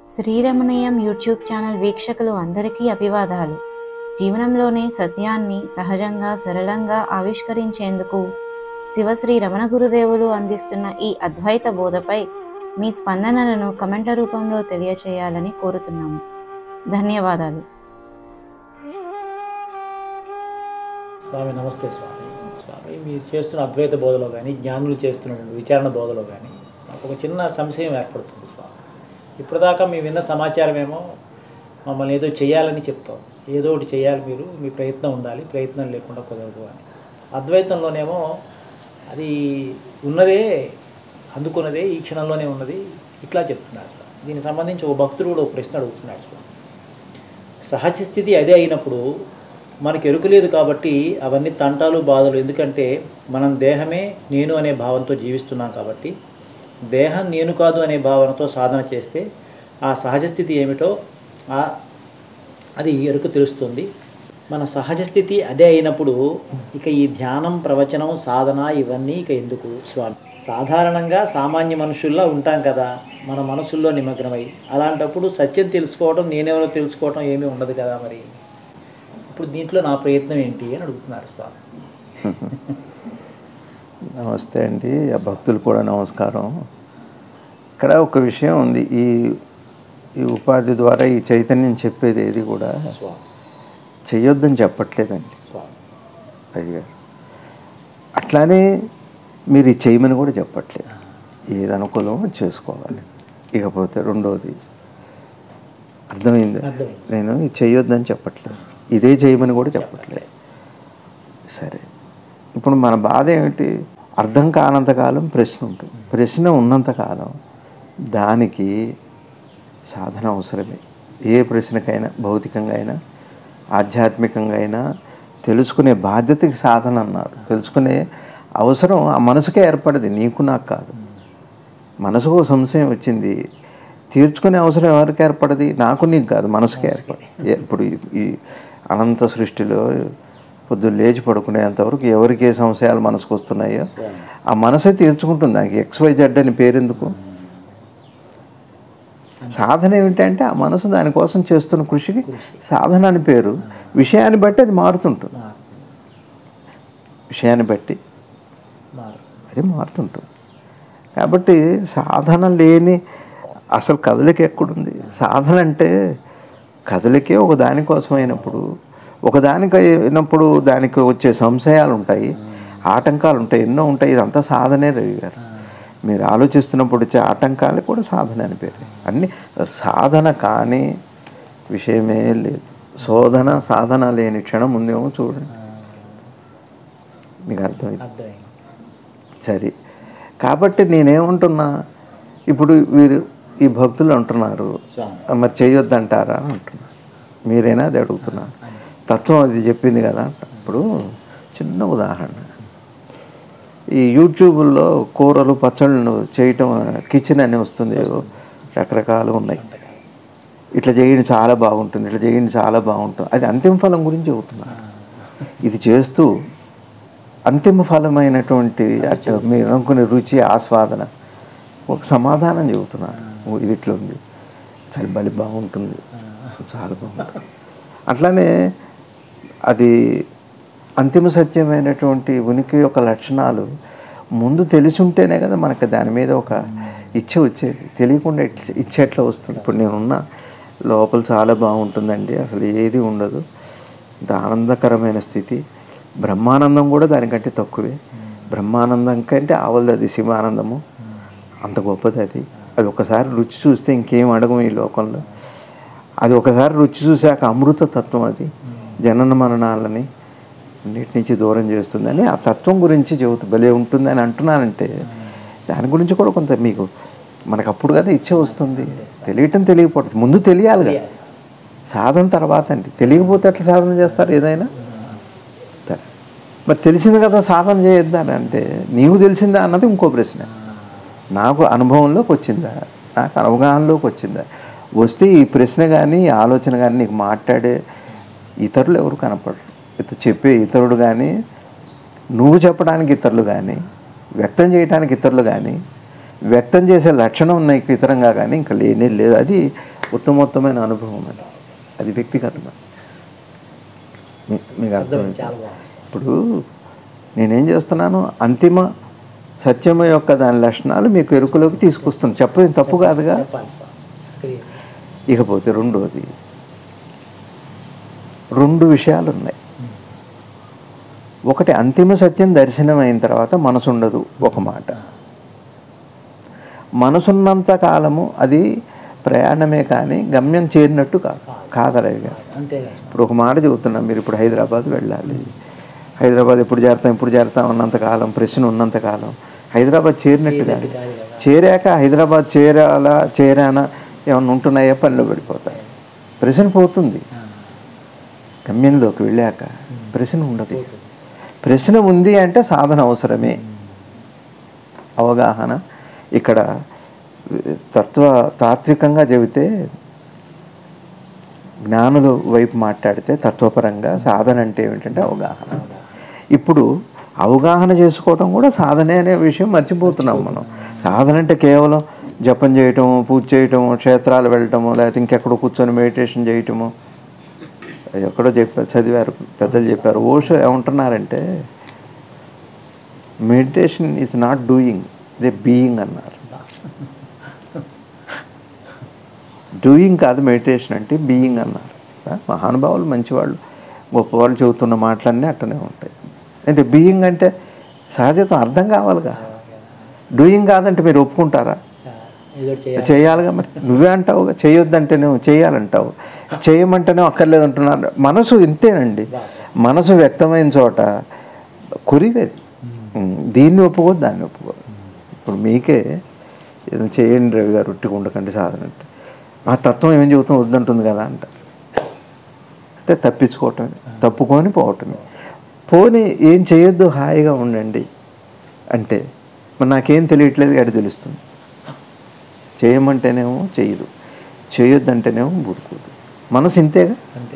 శ్రీరమణీయం YouTube channel వీక్షకులు అందరికీ అభివాదాలు జీవనంలోనే సత్యాన్ని సహజంగా సరళంగా ఆవిష్కరించేందుకు శివశ్రీ రమణ గురుదేవులు అందిస్తున్న ఈ అద్వైత బోధపై మీ స్పందనలను కమెంట్ల రూపంలో తెలియచేయాలని కోరుతున్నాము ధన్యవాదాలు స్వామి నమస్తే స్వామి స్వామి మీరు చేస్తున్న అద్వైత బోధలో కానీ జ్ఞానులు చేస్తున్న విచారణ బోధలో కానీ నాకు ఒక చిన్న సంశయం ఏర్పడుతుంది స్వామి ఇప్పటిదాకా మేము విన్న సమాచారం ఏమో మమ్మల్ని ఏదో చేయాలని చెప్తాం ఏదో ఒకటి చేయాలి మీరు మీ ప్రయత్నం ఉండాలి ప్రయత్నం లేకుండా కుదరదు అని అద్వైతంలోనేమో అది ఉన్నదే అందుకున్నదే ఈ క్షణంలోనే ఉన్నది ఇట్లా చెప్తున్నారు స్వామి దీనికి సంబంధించి ఒక భక్తుడు కూడా ఒక ప్రశ్న అడుగుతున్నాడు స్వామి సహజ స్థితి అదే అయినప్పుడు మనకు ఎరుక లేదు కాబట్టి అవన్నీ తంటాలు బాధలు ఎందుకంటే మనం దేహమే నేను అనే భావంతో జీవిస్తున్నాం కాబట్టి దేహం నేను కాదు అనే భావనతో సాధన చేస్తే ఆ సహజ స్థితి ఏమిటో ఆ అది ఎరుక తెలుస్తుంది మన సహజ స్థితి అదే అయినప్పుడు ఇక ఈ ధ్యానం ప్రవచనం సాధన ఇవన్నీ ఇక ఎందుకు స్వామి సాధారణంగా సామాన్య మనుషుల్లా ఉంటాం కదా మన మనసుల్లో నిమగ్నమై అలాంటప్పుడు సత్యం తెలుసుకోవడం నేనెవరో తెలుసుకోవడం ఏమీ ఉండదు కదా మరి ఇప్పుడు దీంట్లో నా ప్రయత్నం ఏంటి అని అడుగుతున్నారు స్వామి నమస్తే అండి ఆ భక్తులు కూడా నమస్కారం ఇక్కడ ఒక విషయం ఉంది ఈ ఈ ఉపాధి ద్వారా ఈ చైతన్యం చెప్పేది ఏది కూడా స్వామి చెయ్యొద్దని చెప్పట్లేదండి స్వామి అయ్యారు అట్లానే మీరు ఇది చేయమని కూడా చెప్పట్లేదు ఏది అనుకూలమో అది చేసుకోవాలి ఇకపోతే రెండోది అర్థమైంది అర్థమైంది. నేను ఇది చేయొద్దని చెప్పట్లేదు ఇదే చేయమని కూడా చెప్పట్లేదు సరే ఇప్పుడు మన బాధ ఏమిటి అర్థం కానంతకాలం ప్రశ్న ఉంటుంది ప్రశ్న ఉన్నంతకాలం దానికి సాధన అవసరమే ఏ ప్రశ్నకైనా భౌతికంగా అయినా ఆధ్యాత్మికంగా అయినా తెలుసుకునే బాధ్యతకి సాధన అన్నారు తెలుసుకునే అవసరం ఆ మనసుకే ఏర్పడింది నీకు నాకు కాదు మనసుకు ఒక సంశయం వచ్చింది తీర్చుకునే అవసరం ఎవరికి ఏర్పడది నాకు నీకు కాదు మనసుకే ఏర్పడి ఇప్పుడు ఈ- ఈ అనంత సృష్టిలో పొద్దున్న లేచి పడుకునేంతవరకు ఎవరికి ఏ సంశయాలు మనసుకు వస్తున్నాయో ఆ మనసే తీర్చుకుంటుంది దానికి ఎక్స్వై జెడ్ అని పేరెందుకు సాధన ఏమిటంటే ఆ మనసు దానికోసం చేస్తున్న కృషికి సాధన అని పేరు విషయాన్ని బట్టి అది మారుతుంటుంది మారు విషయాన్ని బట్టి మారు అది మారుతుంటుంది కాబట్టి సాధన లేని అసలు కదలిక ఎక్కడుంది సాధన అంటే కదలికే ఒక దానికోసం అయినప్పుడు ఒక దానికి అయినప్పుడు దానికి వచ్చే సంశయాలు ఉంటాయి ఆటంకాలు ఉంటాయి ఎన్నో ఉంటాయి ఇదంతా సాధనే రవి గారు మీరు ఆలోచిస్తున్నప్పుడు వచ్చే ఆటంకాలు కూడా సాధన అని పేరు అన్ని సాధన కానీ విషయమే లేదు శోధన సాధన లేని క్షణం ఉందేమో చూడండి మీకు అర్థమైంది అర్థమైంది సరే కాబట్టి నేనేమంటున్నా ఇప్పుడు వీరు ఈ భక్తులు అంటున్నారు స్వామి మరి చేయొద్దంటారా అని అంటున్నారు మీరేనా అది అడుగుతున్నారు తత్వం అది చెప్పింది కదా ఇప్పుడు చిన్న ఉదాహరణ ఈ యూట్యూబ్లో కూరలు పచ్చళ్ళు చేయటం కిచెన్ అని వస్తుంది రకరకాలు ఉన్నాయి ఇట్లా చేయండి చాలా బాగుంటుంది ఇట్లా చేయండి చాలా బాగుంటుంది అది అంతిమ ఫలం గురించి చెబుతున్నారు ఇది చేస్తూ అంతిమ ఫలమైనటువంటి అటు మీరు అనుకునే రుచి ఆస్వాదన ఒక సమాధానం చెబుతున్నారు ఓ, ఇది ఇట్లా ఉంది చాలా బలి బాగుంటుంది చాలా బాగుంటుంది అట్లానే అది అంతిమ సత్యమైనటువంటి ఉనికి యొక్క లక్షణాలు ముందు తెలిసి ఉంటేనే కదా మనకు దాని మీద ఒక ఇచ్చ వచ్చేది తెలియకుండా ఇచ్చ- ఇచ్చ ఎట్లా వస్తుంది ఇప్పుడు నేనున్న లోపల చాలా బాగుంటుందండి అసలు ఏది ఉండదు ఇంత ఆనందకరమైన స్థితి బ్రహ్మానందం కూడా దానికంటే తక్కువే బ్రహ్మానందం కంటే ఆవలది అది శివానందము అంత గొప్పది అది అది ఒకసారి రుచి చూస్తే ఇంకేం అడగం ఈ లోకంలో అది ఒకసారి రుచి చూశాక అమృత తత్వం అది జనన మరణాలని అన్నిటి నుంచి దూరం చేస్తుందని ఆ తత్వం గురించి చెబుతూ భలే ఉంటుందని అంటున్నానంటే దాని గురించి కూడా కొంత మీకు మనకు అప్పుడు కదా ఇచ్చే వస్తుంది తెలియటం తెలియకపోతుంది ముందు తెలియాలి కదా సాధన తర్వాత అండి తెలియకపోతే ఎట్లా సాధన చేస్తారు ఏదైనా సరే. మరి తెలిసింది కదా సాధన చేయొద్దని అంటే నీకు తెలిసిందా అన్నది ఇంకో ప్రశ్న నాకు అనుభవంలోకి వచ్చిందా నాకు అవగాహనలోకి వచ్చిందా వస్తే ఈ ప్రశ్న కానీ ఈ ఆలోచన కానీ నీకు మాట్లాడే ఇతరులు ఎవరు కనపడరు ఇత చెప్పే ఇతరుడు కానీ నువ్వు చెప్పడానికి ఇతరులు కానీ వ్యక్తం చేయడానికి ఇతరులు కానీ వ్యక్తం చేసే లక్షణం నీకు ఇతరంగా కానీ ఇంకా లేనే లేదు అది ఉత్తమోత్తమైన అనుభవం అది అది వ్యక్తిగతమే మీ- మీకు అర్థమైంది చాలా బాగుంది ఇప్పుడు నేనేం చేస్తున్నాను అంతిమ సత్యము యొక్క దాని లక్షణాలు మీకు ఎరుకలోకి తీసుకొస్తాను చెప్పేది తప్పు కాదుగా చెప్పాలి స్వామి సక్రియ ఇకపోతే రెండోది రెండు విషయాలు ఉన్నాయి ఒకటి అంతిమ సత్యం దర్శనం అయిన తర్వాత మనసు ఉండదు ఒక మాట మనసున్నంత కాలము అది ప్రయాణమే కానీ గమ్యం చేరినట్టు కాదు కాదరవి గారు అంతేగా ఇప్పుడు ఒక మాట చెబుతున్నాం మీరు ఇప్పుడు హైదరాబాద్ వెళ్ళాలి హైదరాబాద్ ఎప్పుడు చేరుతాం ఎప్పుడు చేరుతాం ఉన్నంతకాలం ప్రశ్న ఉన్నంతకాలం హైదరాబాద్ చేరినట్టు కాదు కాదు కదా చేరాక హైదరాబాద్ చేరాలా చేరానా ఏమన్నా ఉంటున్నాయా పనిలో పడిపోతాయి ప్రశ్న పోతుంది ఆ, గమ్యంలోకి వెళ్ళాక ప్రశ్న ఉండదు ప్రశ్న ఉంది అంటే సాధన అవసరమే అవగాహన ఇక్కడ తత్వ తాత్వికంగా చెబితే జ్ఞానుల వైపు మాట్లాడితే తత్వపరంగా సాధన అంటే ఏమిటంటే అవగాహన ఇప్పుడు అవగాహన చేసుకోవడం కూడా సాధనే అనే విషయం మర్చిపోతున్నాం మనం సాధన అంటే కేవలం జపం చేయటము పూజ చేయటము క్షేత్రాలు వెళ్ళటము లేకపోతే ఇంకెక్కడో కూర్చొని మెడిటేషన్ చేయటము ఎక్కడో చెప్పారు చదివారు పెద్దలు చెప్పారు ఓషో ఏమంటున్నారంటే meditation is not doing the being అన్నారు డూయింగ్ కాదు మెడిటేషన్ అంటే బీయింగ్ అన్నారు ఆ, మహానుభావులు మంచివాళ్ళు గొప్పవాళ్ళు చెబుతున్న మాటలన్నీ అట్టనే ఉంటాయి అంటే బీయింగ్ అంటే సహజత్వం అర్థం కావాలిగా డూయింగ్ కాదంటే మీరు ఒప్పుకుంటారా ఆ, ఏదో ఒకటి చేయాలి చేయాలిగా మరి నువ్వే అంటావుగా చేయొద్దంటేనేమో చేయాలంటావు చేయమంటేనే అక్కర్లేదు అంటున్నారు మనసు ఇంతేనండి మనసు వ్యక్తమైన చోట కురివేది ఉమ్, దీన్ని ఒప్పుకోదు దాన్ని ఒప్పుకోదు ఇప్పుడు మీకే ఏదో చేయండి రవి గారు ఉట్టిగా ఉండకండి సాధన అంటే ఆ తత్వం ఏం చెబుతాం వద్దంటుంది కదా అంట అంటే తప్పించుకోవటమే తప్పుకొని పోవటమే పోని ఏం చేయొద్దు హాయిగా ఉండండి అంటే మరి నాకేం తెలియట్లేదు అడి తెలుస్తుంది చేయమంటేనేమో చేయదు చేయొద్దంటేనేమో బుడుకోదు మనసు ఇంతేగా అంతే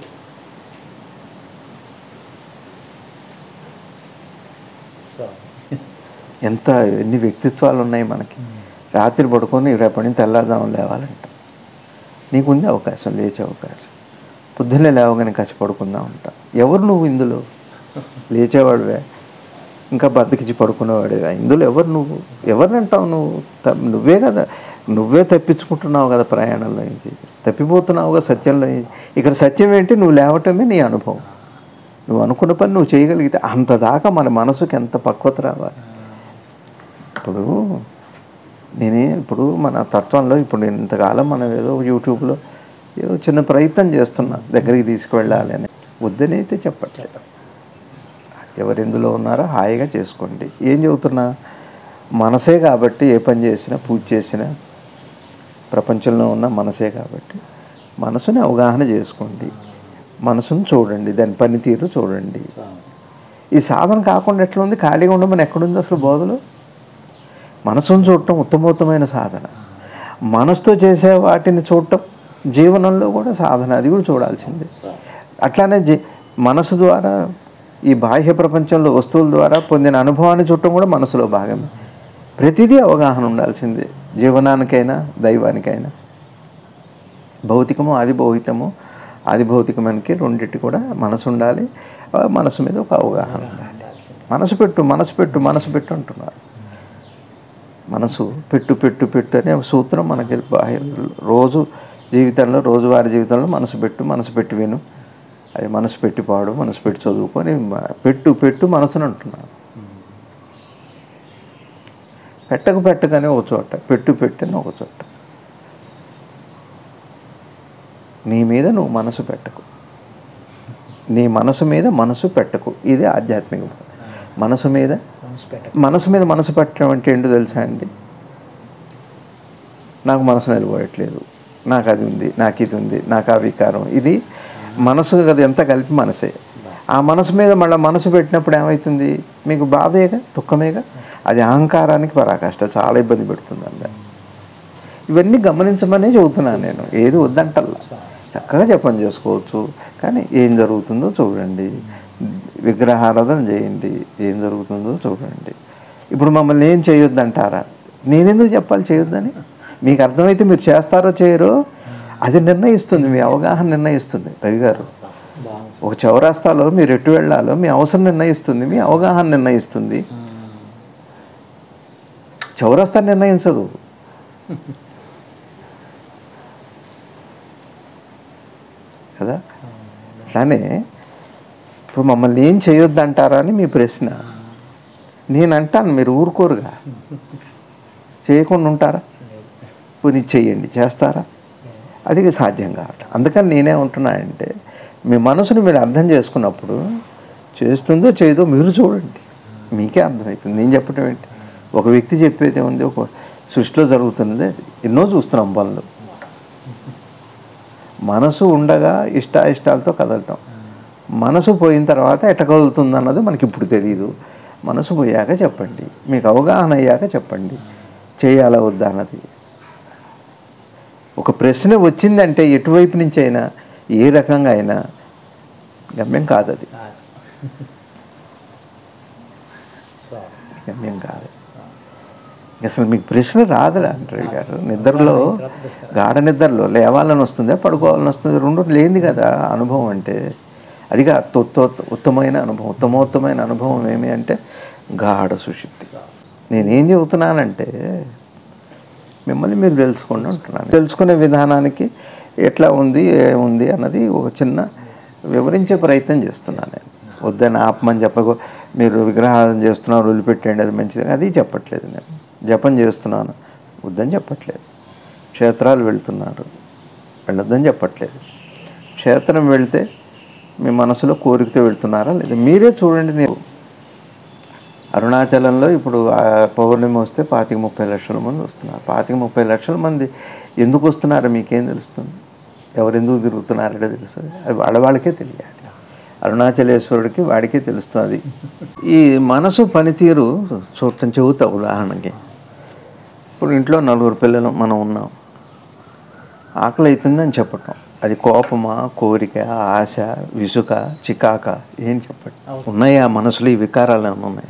స్వామి ఎంత ఎన్ని వ్యక్తిత్వాలు ఉన్నాయి మనకి రాత్రి పడుకొని రేపటి నుంచి తెల్లారుదాం లేవాలంట నీకుంది అవకాశం లేచే అవకాశం పొద్దున్నే లేవగానే కాసి పడుకుందాం అంట ఎవరు నువ్వు ఇందులో లేచేవాడివే ఇంకా బద్దకిచ్చి పడుకునేవాడివే ఇందులో ఎవరు నువ్వు ఎవరిని అంటావు నువ్వు త- నువ్వే కదా నువ్వే తప్పించుకుంటున్నావు కదా ప్రయాణంలో నుంచి తప్పిపోతున్నావుగా సత్యంలో నుంచి ఇక్కడ సత్యం ఏంటి నువ్వు లేవటమే నీ అనుభవం నువ్వు అనుకున్న పని నువ్వు చేయగలిగితే అంత దాకా మన మనసుకి ఎంత పక్వత రావాలి ఇప్పుడు నేనే ఇప్పుడు మన తత్వంలో ఇప్పుడు నేను ఇంతకాలం మనం ఏదో యూట్యూబ్లో ఏదో చిన్న ప్రయత్నం చేస్తున్నా దగ్గరికి తీసుకువెళ్ళాలి అని వద్దనైతే చెప్పట్లేదు ఎవరు ఎందులో ఉన్నారో హాయిగా చేసుకోండి ఏం చెబుతున్నా మనసే కాబట్టి ఏ పని చేసినా పూజ చేసినా ప్రపంచంలో ఉన్న మనసే కాబట్టి మనసుని అవగాహన చేసుకోండి మనసును చూడండి దాని పనితీరు చూడండి స్వామి ఈ సాధన కాకుండా ఎట్లా ఉంది ఖాళీగా ఉండమని ఎక్కడుంది అసలు బోధలు మనసును చూడటం ఉత్తమోత్తమైన సాధన మనసుతో చేసే వాటిని చూడటం జీవనంలో కూడా సాధన అది కూడా చూడాల్సిందే అట్లానే జీ మనసు ద్వారా ఈ బాహ్య ప్రపంచంలో వస్తువుల ద్వారా పొందిన అనుభవాన్ని చూడటం కూడా మనసులో భాగమే ప్రతిదీ అవగాహన ఉండాల్సిందే జీవనానికైనా దైవానికైనా భౌతికము ఆది భౌతికము ఆది భౌతికమానికి రెండింటి కూడా మనసు ఉండాలి ఆ మనసు మీద ఒక అవగాహన ఉండాలి మనసు పెట్టు మనసు పెట్టు మనసు పెట్టు అంటున్నారు మనసు పెట్టు పెట్టు పెట్టు అనే ఒక సూత్రం మనకి బాహ్య రోజు జీవితంలో రోజువారీ జీవితంలో మనసు పెట్టు మనసు పెట్టి విను అది మనసు పెట్టి పాడు మనసు పెట్టి చదువుకొని మ- పెట్టు పెట్టు మనసుని అంటున్నాను పెట్టకు పెట్టకనే ఒక చోట పెట్టు పెట్టని ఒక చోట నీ మీద నువ్వు మనసు పెట్టకు నీ మనసు మీద మనసు పెట్టకు ఇది ఆధ్యాత్మిక బోధ. మనసు మీద మనసు పెట్ట మనసు మీద మనసు పెట్టడం అంటే ఏంటో తెలుసా అండి నాకు మనసు నిలబడట్లేదు నాకు అది ఉంది నాకు ఇది ఉంది నాకు ఆ వికారం ఇది మనసు కదా ఎంత కలిపి మనసే ఆ మనసు మీద మళ్ళీ మనసు పెట్టినప్పుడు ఏమవుతుంది మీకు బాధేగా దుఃఖమేగా అది అహంకారానికి పరాకాష్ట చాలా ఇబ్బంది పెడుతుంది అందరు ఇవన్నీ గమనించమనే చెబుతున్నాను నేను ఏది వద్దంటల్లా చక్కగా జపం చేసుకోవచ్చు కానీ ఏం జరుగుతుందో చూడండి విగ్రహారాధన చేయండి ఏం జరుగుతుందో చూడండి ఇప్పుడు మమ్మల్ని ఏం చేయొద్దంటారా నేనెందుకు చెప్పాలి చేయొద్దని మీకు అర్థమైతే మీరు చేస్తారో చేయరో అది నిర్ణయిస్తుంది మీ అవగాహన నిర్ణయిస్తుంది రవి గారు బాగుంది ఒక చౌరాస్తాలో మీరు ఎటు వెళ్ళాలో మీ అవసరం నిర్ణయిస్తుంది మీ అవగాహన నిర్ణయిస్తుంది చౌరస్తా నిర్ణయించదు కదా అట్లానే ఇప్పుడు మమ్మల్ని ఏం చేయొద్దు అంటారా అని మీ ప్రశ్న నేను అంటాను మీరు ఊరుకోరుగా చేయకుండా ఉంటారా పోనీ చెయ్యండి చేస్తారా అది సాధ్యం కావట్లేదు అందుకని నేనే ఉంటున్నానంటే మీ మనసుని మీరు అర్థం చేసుకున్నప్పుడు చేస్తుందో చేయదో మీరు చూడండి మీకే అర్థమవుతుంది నేను చెప్పడం ఏంటి ఒక వ్యక్తి చెప్పేది ఉంది ఒక సృష్టిలో జరుగుతున్నది అది. ఎన్నో చూస్తున్నాం పనులు మనసు ఉండగా ఇష్టాయిష్టాలతో కదలటం మనసు పోయిన తర్వాత ఎట్ట కదులుతుంది అన్నది మనకి ఇప్పుడు తెలియదు మనసు పోయాక చెప్పండి మీకు అవగాహన అయ్యాక చెప్పండి చేయాలా వద్దా అన్నది ఒక ప్రశ్న వచ్చిందంటే ఎటువైపు నుంచి అయినా ఏ రకంగా అయినా గమ్యం కాదు అది స్వామి గమ్యం కాదు అసలు మీకు ప్రశ్న రాదురా అంటారు గారు నిద్రలో గాఢ నిద్రలో లేవాలని వస్తుందా పడుకోవాలని వస్తుంది రెండు లేనిది కదా అనుభవం అంటే అదిగా ఉత్త ఉత్తమమైన అనుభవం ఉత్తమోత్తమైన అనుభవం ఏమి అంటే గాఢ సుషుప్తి నేనేం చెబుతున్నానంటే మిమ్మల్ని మీరు తెలుసుకోండి అంటున్నాను తెలుసుకునే విధానానికి ఎట్లా ఉంది ఏముంది అన్నది ఒక చిన్న వివరించే ప్రయత్నం చేస్తున్నాను నేను వద్దని ఆపమని చెప్పకు మీరు విగ్రహాలను చేస్తున్నారు వదిలిపెట్టండి అది మంచిది అది చెప్పట్లేదు నేను జపం చేస్తున్నాను వద్దని చెప్పట్లేదు క్షేత్రాలు వెళ్తున్నారు వెళ్ళొద్దని చెప్పట్లేదు క్షేత్రం వెళ్తే మీ మనసులో కోరికతో వెళ్తున్నారా లేదా మీరే చూడండి నేను అరుణాచలంలో ఇప్పుడు ఆ పౌర్ణమి వస్తే పాతిక ముప్పై లక్షల మంది వస్తున్నారు పాతిక ముప్పై లక్షల మంది ఎందుకు వస్తున్నారో మీకేం తెలుస్తుంది ఎవరు ఎందుకు తిరుగుతున్నారో తెలుస్తుంది అది వాళ్ళ వాళ్ళకే తెలియాలి అరుణాచలేశ్వరుడికి వాడికే తెలుస్తుంది ఈ మనసు పనితీరు చూడటం చెబుతా ఉదాహరణకి ఇప్పుడు ఇంట్లో నలుగురు పిల్లలు మనం ఉన్నాం ఆకలి అవుతుందని చెప్పటం అది కోపమా కోరిక ఆశ విసుక చికాక ఏం చెప్పండి ఉన్నాయా మనసులో ఈ వికారాలు ఏమైనా ఉన్నాయి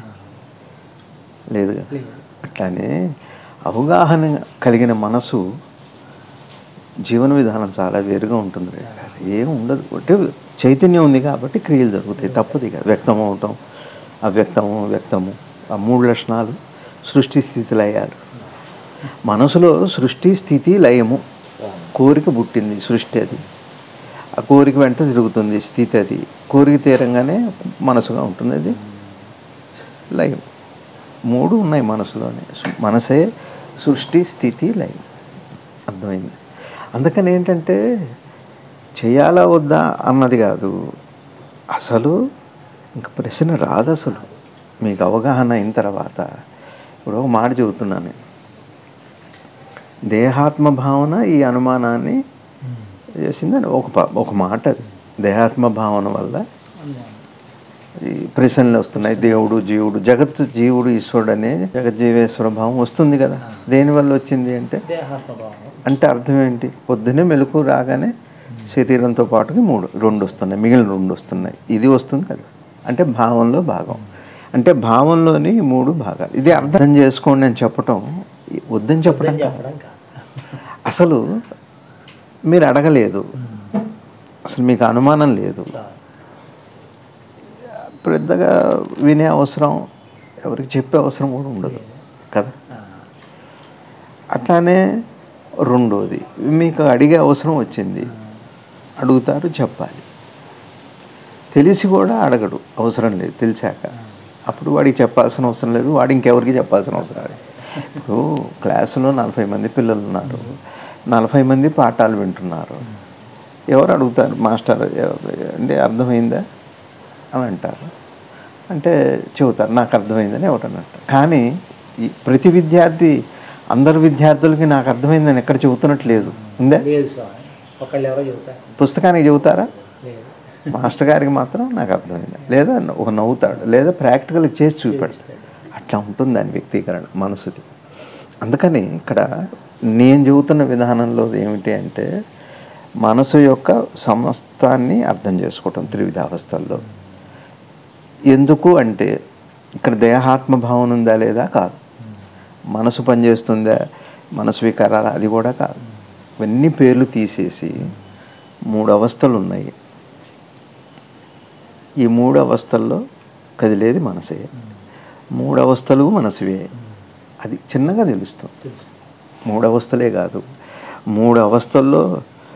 లేదు కదా అట్లానే అవగాహన కలిగిన మనసు జీవన విధానం చాలా వేరుగా ఉంటుంది రే. ఏం ఉండదు అంటే చైతన్యం ఉంది కాబట్టి క్రియలు జరుగుతాయి తప్పదు ఇక వ్యక్తం అవటం అవ్యక్తము వ్యక్తము ఆ మూడు లక్షణాలు సృష్టి స్థితి లయాలు మనసులో సృష్టి స్థితి లయము కోరిక పుట్టింది సృష్టి అది ఆ కోరిక వెంట తిరుగుతుంది స్థితి అది కోరిక తీరంగానే మనసుగా ఉంటుంది అది లయం మూడు ఉన్నాయి మనసులోనే సు- మనసే సృష్టి స్థితి లయం అర్థమైంది అందుకని ఏంటంటే చేయాలా వద్దా అన్నది కాదు అసలు ఇంక ప్రశ్న రాదు అసలు మీకు అవగాహన అయిన తర్వాత ఇప్పుడు ఒక మాట చెబుతున్నాను నేను. దేహాత్మ భావన ఈ అనుమానాన్ని చేసిందని ఒక ప- ఒక మాట అది దేహాత్మ భావన వల్ల ఈ ప్రశ్నలు వస్తున్నాయి దేవుడు జీవుడు జగత్ జీవుడు ఈశ్వరుడు అనే జగజ్జీవేశ్వర భావం వస్తుంది కదా దేనివల్ల వచ్చింది అంటే దేహాత్మభావం అంటే అర్థం ఏంటి పొద్దున్నే మెలకు రాగానే శరీరంతో పాటుకి మూడు రెండు వస్తున్నాయి మిగిలిన రెండు వస్తున్నాయి ఇది వస్తుంది కదా అంటే భావంలో భాగం అంటే భావంలోని ఈ మూడు భాగాలు ఇది అర్థం చేసుకోండి అని చెప్పటం వద్దని చెప్పడం కాదు. చెప్పడం కాదు అసలు మీరు అడగలేదు అసలు మీకు అనుమానం లేదు పెద్దగా వినే అవసరం ఎవరికి చెప్పే అవసరం కూడా ఉండదు కదా అట్లానే రెండోది మీకు అడిగే అవసరం వచ్చింది అడుగుతారు చెప్పాలి తెలిసి కూడా అడగడు అవసరం లేదు తెలిసాక అప్పుడు వాడికి చెప్పాల్సిన అవసరం లేదు వాడు ఇంకెవరికి చెప్పాల్సిన అవసరం లేదు ఇప్పుడు క్లాసులో నలభై మంది పిల్లలు ఉన్నారు నలభై మంది పాఠాలు వింటున్నారు ఎవరు అడుగుతారు మాస్టర్ ఎవ- అంటే అర్థమైందా అని అంటారు అంటే చెబుతారు నాకు అర్థమైందని ఎవరు అంటారు కానీ ఈ ప్రతి విద్యార్థి అందరు విద్యార్థులకి నాకు అర్థమైందని ఎక్కడ చెబుతున్నట్లేదు ఉందా లేదు స్వామి ఒకళ్ళు ఎవరో చెబుతారు పుస్తకానికి చెబుతారా లేదు మాస్టర్ గారికి మాత్రం నాకు అర్థమైంది లేదా ఒక నవ్వుతాడు లేదా ప్రాక్టికల్ చేసి చూపెడతాడు అట్లా ఉంటుంది దాని వ్యక్తీకరణ మనసుది అందుకని ఇక్కడ నేను చెబుతున్న విధానంలో ఏమిటి అంటే మనసు యొక్క సమస్తాన్ని అర్థం చేసుకోవటం త్రివిధావస్థల్లో ఎందుకు అంటే ఇక్కడ దేహాత్మ భావన ఉందా లేదా కాదు మనసు పనిచేస్తుందా మనసు వికారాలు అది కూడా కాదు ఇవన్నీ పేర్లు తీసేసి మూడు అవస్థలు ఉన్నాయి ఈ మూడు అవస్థల్లో కదిలేది మనసే మూడు అవస్థలు మనసువే అది చిన్నగా తెలుస్తుంది మూడు అవస్థలే కాదు మూడు అవస్థల్లో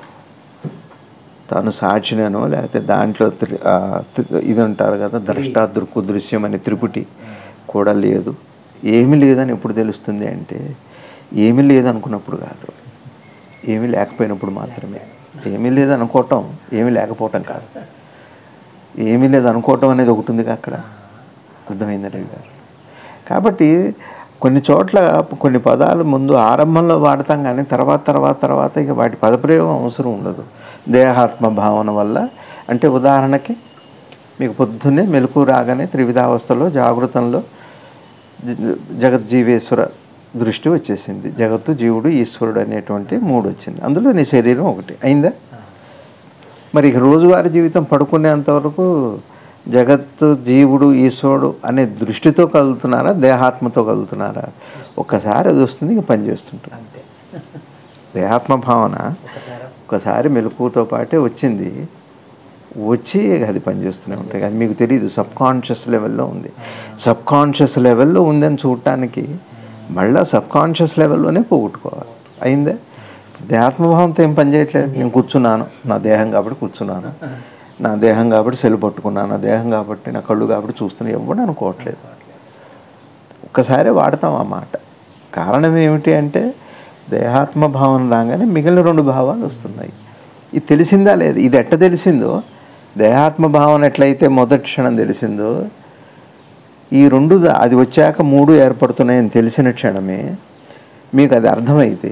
తాను సాక్షినో లేకపోతే దాంట్లో త్రి- ఆ, త్రి- ఇది అంటారు కదా ద్రష్ట దృక్కు దృశ్యం అనే త్రిపుటి కూడా లేదు ఏమీ లేదని ఎప్పుడు తెలుస్తుంది అంటే ఏమీ లేదనుకున్నప్పుడు కాదు ఏమీ లేకపోయినప్పుడు మాత్రమే ఏమీ లేదనుకోవటం ఏమీ లేకపోవటం కాదు ఏమీ లేదు అనుకోవటం అనేది ఒకటి ఉంది అక్కడ అర్థమైందా రవి గారు కాబట్టి కొన్ని చోట్ల కొన్ని పదాలు ముందు ఆరంభంలో వాడతాం కానీ తర్వాత తర్వాత తర్వాత ఇక వాటి పదప్రయోగం అవసరం ఉండదు దేహాత్మ భావన వల్ల అంటే ఉదాహరణకి మీకు పొద్దున్నే మెలకు రాగానే త్రివిధావస్థలో జాగృతంలో జ- జగజ్జీవేశ్వర దృష్టి వచ్చేసింది జగత్తు జీవుడు ఈశ్వరుడు అనేటువంటి మూడు వచ్చింది అందులో నీ శరీరం ఒకటి అయిందా మరి ఇక రోజువారీ జీవితం పడుకునేంత వరకు జగత్తు జీవుడు ఈశ్వరుడు అనే దృష్టితో కలుగుతున్నారా దేహాత్మతో కలుగుతున్నారా ఒక్కసారి అది వస్తుంది ఇంక పని చేస్తుంటుంది అంతే దేహాత్మ భావన ఒకసారి ఒకసారి మెలకువతో పాటే వచ్చింది వచ్చి అది పనిచేస్తూనే ఉంటాయి అది మీకు తెలియదు సబ్ కాన్షియస్ లెవెల్లో ఉంది సబ్ కాన్షియస్ లెవెల్లో ఉందని చూడటానికి మళ్ళీ సబ్ కాన్షియస్ లెవెల్లోనే పోగొట్టుకోవాలి అయిందే దేహాత్మభావంతో ఏం పని చేయట్లేదు నేను కూర్చున్నాను నా దేహం కాబట్టి కూర్చున్నాను నా దేహం కాబట్టి సెల్ పట్టుకున్నాను నా దేహం కాబట్టి నా కళ్ళు కాబట్టి చూస్తున్నా ఎవడు అనుకోవట్లేదు ఒక్కసారి వాడతాం ఆ మాట కారణం ఏమిటి అంటే దేహాత్మ భావన రాగానే మిగిలిన రెండు భావాలు వస్తున్నాయి ఇది తెలిసిందా లేదు ఇది ఎట్ట తెలిసిందో దేహాత్మ భావన ఎట్లయితే మొదటి క్షణం తెలిసిందో ఈ రెండు దా- అది వచ్చాక మూడు ఏర్పడుతున్నాయని తెలిసిన క్షణమే మీకు అది అర్థమైతే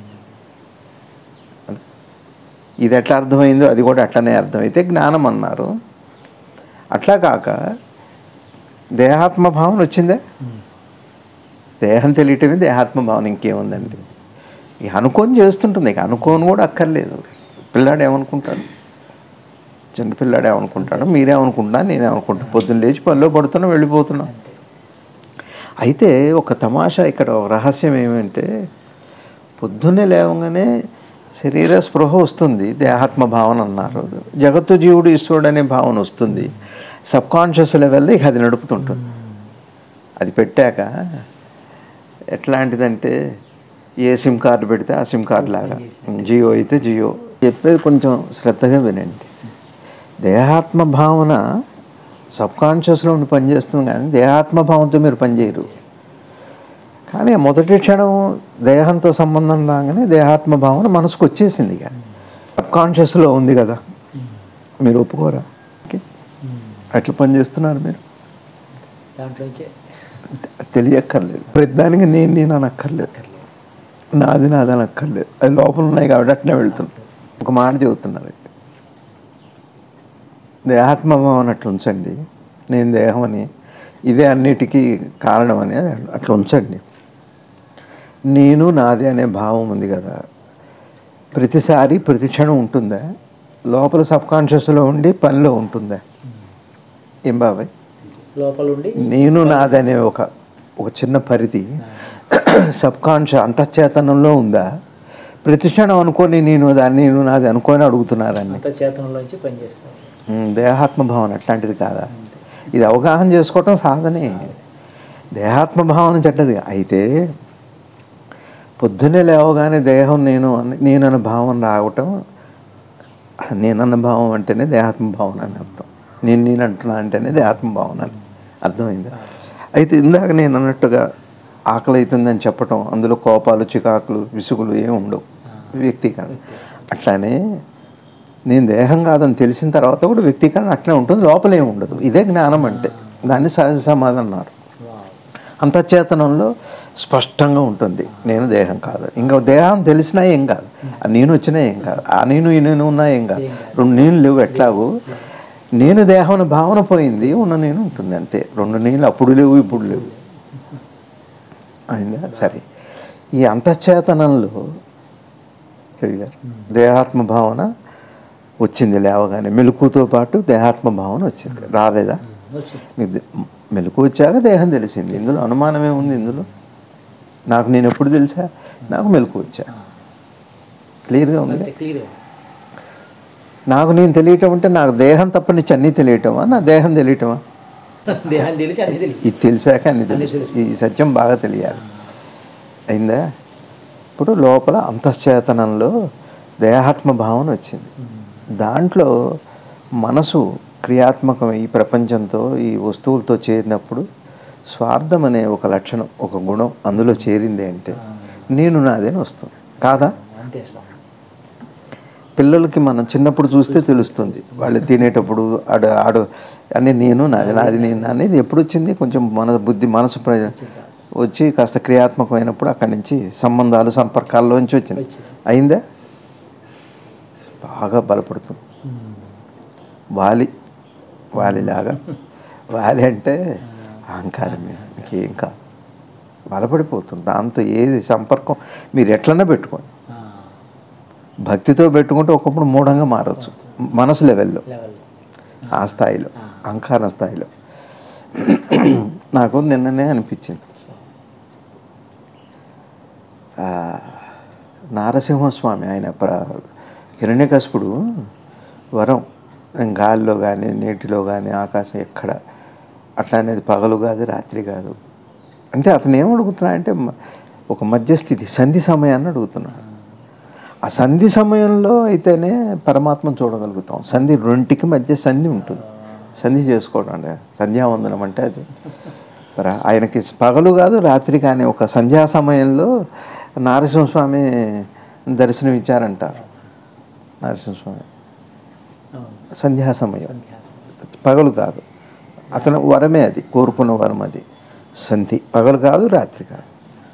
ఇది ఎట్లా అర్థమైందో అది కూడా అట్లనే అర్థమైతే జ్ఞానం అన్నారు అట్లా కాక దేహాత్మ భావన వచ్చిందే దేహం తెలియటమే దేహాత్మ భావన ఇంకేముందండి ఇక అనుకొని చేస్తుంటుంది ఇక అనుకోని కూడా అక్కర్లేదు పిల్లాడు ఏమనుకుంటాడు చిన్న పిల్లాడు ఏమనుకుంటాడు మీరేమనుకుంటున్నా నేనేమనుకుంటా పొద్దున్న లేచి పనిలో పడుతున్నా వెళ్ళిపోతున్నా అయితే ఒక తమాషా ఇక్కడ ఒక రహస్యం ఏమంటే పొద్దున్నే లేవగానే శరీర స్పృహ వస్తుంది దేహాత్మ భావన అన్నారు జగత్తు జీవుడు ఈశ్వరుడు అనే భావన వస్తుంది సబ్ కాన్షియస్ లెవెల్లో ఇక అది నడుపుతుంటుంది అది పెట్టాక ఎట్లాంటిదంటే ఏ సిమ్ కార్డు పెడితే ఆ సిమ్ కార్డు లాగా జియో అయితే జియో చెప్పేది కొంచెం శ్రద్ధగా వినండి దేహాత్మ భావన సబ్ కాన్షియస్లో ఉండి పనిచేస్తుంది కానీ దేహాత్మ భావంతో మీరు పనిచేయరు కానీ మొదటి క్షణం దేహంతో సంబంధం రాగానే దేహాత్మ భావన మనసుకు వచ్చేసింది ఇక సబ్ కాన్షియస్లో ఉంది కదా మీరు ఒప్పుకోరా ఓకే అట్లా పని చేస్తున్నారు మీరు దాంట్లోంచే తెలియక్కర్లేదు ప్రతిదానికి నేను నేను అనక్కర్లేదు నాది నాది అనక్కర్లేదు అది లోపల ఉన్నాయి కాబట్టి అట్నే వెళ్తున్నాం ఒక మాట చెబుతున్నారు దేహాత్మభావం అట్లా ఉంచండి నేను దేహం అని ఇదే అన్నిటికీ కారణం అని అట్లా ఉంచండి నేను నాది అనే భావం ఉంది కదా ప్రతిసారి ప్రతి క్షణం ఉంటుందా లోపల సబ్ కాన్షియస్లో ఉండి పనిలో ఉంటుందా ఏం బాబాయ్ లోపల ఉండి నేను నాదనే ఒక ఒక చిన్న పరిధి సబ్ కాన్షియస్ అంతఃచేతనంలో ఉందా ప్రతి క్షణం అనుకొని నేను దాన్ని నేను నాది అనుకొని అడుగుతున్నారని అంత చేతనంలోంచి పనిచేస్తాం ఉమ్, దేహాత్మ భావన అట్లాంటిది కాదా ఇది అవగాహన చేసుకోవటం సాధనే దేహాత్మ భావన చెడ్డది అయితే పొద్దున్నే లేవగానే దేహం నేను అని నేనన్న భావన రావటం నేనన్న భావం అంటేనే దేహాత్మ భావన అని అర్థం నేను నేను అంటున్నా అంటేనే దేహాత్మ భావన అని అర్థమైందా అయితే ఇందాక నేను అన్నట్టుగా ఆకలి అవుతుందని చెప్పటం అందులో కోపాలు చికాకులు విసుగులు ఏమి ఉండవు వ్యక్తీకరణ అట్లానే నేను దేహం కాదని తెలిసిన తర్వాత కూడా వ్యక్తీకరణ అట్లే ఉంటుంది లోపల ఏమి ఉండదు ఇదే జ్ఞానం అంటే దాన్ని సహజ సమాధానం అన్నారు అంతఃచేతనంలో స్పష్టంగా ఉంటుంది నేను దేహం కాదు ఇంకా దేహం తెలిసినా ఏం కాదు ఆ నేను వచ్చినా ఏం కాదు ఆ నేను ఈ నేను ఉన్నా ఏం కాదు రెండు నేను లేవు ఎట్లాగో నేను దేహం అనే భావన పోయింది ఉన్న నేను ఉంటుంది అంతే రెండు నేను అప్పుడు లేవు ఇప్పుడు లేవు అయిందా సరే ఈ అంతఃచేతనంలో రవి గారు దేహాత్మ భావన వచ్చింది లేవగానే మెలకుతో పాటు దేహాత్మ భావన వచ్చింది రాలేదా వచ్చింది మీకు దే- మెలకు వచ్చాక దేహం తెలిసింది ఇందులో అనుమానమే ఉంది ఇందులో నాకు నేను ఎప్పుడు తెలిసా నాకు మెలకు వచ్చా క్లియర్గా ఉంది అంతే క్లియర్ నాకు నేను తెలియటం అంటే నాకు దేహం తప్ప నుంచి అన్నీ తెలియటమా నా దేహం తెలియటమా దేహాన్ని తెలిసి అన్ని తెలియదు ఇది తెలిసాక అన్ని తెలుస్తుంది ఈ సత్యం బాగా తెలియాలి అయిందా ఇప్పుడు లోపల అంతశ్చేతనంలో దేహాత్మ భావన వచ్చింది దాంట్లో మనసు క్రియాత్మకం ఈ ప్రపంచంతో ఈ వస్తువులతో చేరినప్పుడు స్వార్థం అనే ఒక లక్షణం ఒక గుణం అందులో చేరింది అంటే నేను నాదేని వస్తుంది కాదా అంతే స్వామి పిల్లలకి మనం చిన్నప్పుడు చూస్తే తెలుస్తుంది వాళ్ళు తినేటప్పుడు ఆడు ఆడు అని నేను నాది నాది నేను అనేది ఎప్పుడు వచ్చింది కొంచెం మన బుద్ధి మనసు ప్ర వచ్చి కాస్త క్రియాత్మకమైనప్పుడు అక్కడి నుంచి సంబంధాలు సంపర్కాల్లోంచి వచ్చింది అయిందా బాగా బలపడుతుంది వాలి వాలిలాగా వాలి అంటే అహంకారమే ఇంకేం కాదు బలపడిపోతుంది దాంతో ఏది సంపర్కం మీరు ఎట్లన్నా పెట్టుకోండి ఆ, భక్తితో పెట్టుకుంటే ఒకప్పుడు మూఢంగా మారచ్చు మనసు లెవెల్లో లెవెల్ ఆ స్థాయిలో అహంకారం స్థాయిలో నాకు నిన్ననే అనిపించింది ఆ, నారసింహస్వామి ఆయన ప్ర హిరణ్యకశిపుడు వరం గాలిలో కానీ నీటిలో కానీ ఆకాశం ఎక్కడ అట్లా అనేది పగలు కాదు రాత్రి కాదు అంటే అతను ఏం అడుగుతున్నా అంటే మ- ఒక మధ్యస్థితి సంధి సమయాన్ని అడుగుతున్నాడు ఆ సంధి సమయంలో అయితేనే పరమాత్మను చూడగలుగుతాం సంధి రెంటికి మధ్య సంధి ఉంటుంది సంధి చేసుకోవడం అంటే సంధ్యావందనం అంటే అది పర- ఆయనకి పగలు కాదు రాత్రి కానీ ఒక సంధ్యా సమయంలో నారసింహస్వామి దర్శనం ఇచ్చారంటారు నరసింహస్వామి అవును సంధ్యా సమయం సంధ్యాసం. పగలు కాదు అతను వరమే అది కోరుకున్న వరం అది సంధి పగలు కాదు రాత్రి కాదు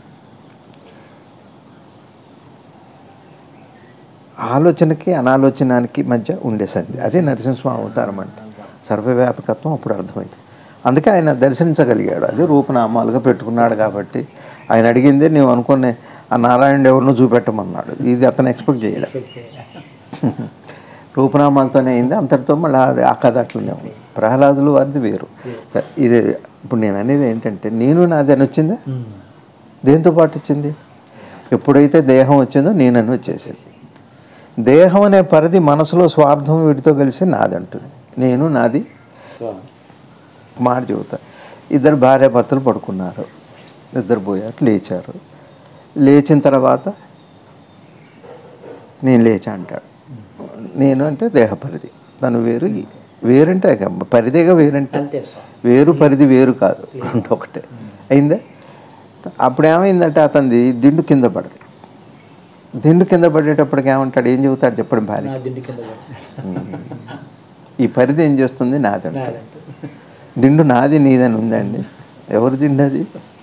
ఆలోచనకి అనాలోచనానికి మధ్య ఉండే సంధి అదే నరసింహస్వామి అవతారం అంటే సర్వవ్యాపకత్వం అప్పుడు అర్థమైంది అందుకే ఆయన దర్శించగలిగాడు అది రూపనామాలుగా పెట్టుకున్నాడు కాబట్టి ఆయన అడిగిందే నీవు అనుకునే ఆ నారాయణుడు ఎవరినో చూపెట్టమన్నాడు ఇది అతను ఎక్స్పెక్ట్ చేయడం రూపనామాలతోనే అయింది అంతటితో మళ్ళీ అది ఆ కథ అట్లనే ఉంది ప్రహ్లాదులు వారిది వేరు సరే, ఇది ఇప్పుడు నేను అనేది ఏంటంటే నేను నాది అని వచ్చిందా ఉమ్. దేంతో పాటు వచ్చింది ఎప్పుడైతే దేహం వచ్చిందో నేనని వచ్చేసింది దేహం అనే పరిధి మనసులో స్వార్థం వీటితో కలిసి నాదంటుంది నేను నాది స్వామి. మాట చెబుతా ఇద్దరు భార్య భర్తలు పడుకున్నారు ఇద్దరు పోయారు లేచారు లేచిన తర్వాత నేను లేచా అంటాడు నేను అంటే దేహ పరిధి తను వేరు ఈ- వేరంటే ఇక పరిధిగా వేరంటే అంతే స్వామి వేరు పరిధి వేరు కాదు రెండు ఒకటే అయిందా అప్పుడు ఏమైందంటే అతనిది దిండు కింద పడది దిండు కింద పడేటప్పటికి ఏమంటాడు ఏం చెబుతాడు చెప్పండి భార్య నా దిండు కింద పడి. ఈ పరిధి ఏం చేస్తుంది నాదంటే నాదంటే. దిండు నాది నీదని ఉందండి ఎవరు దిండు అది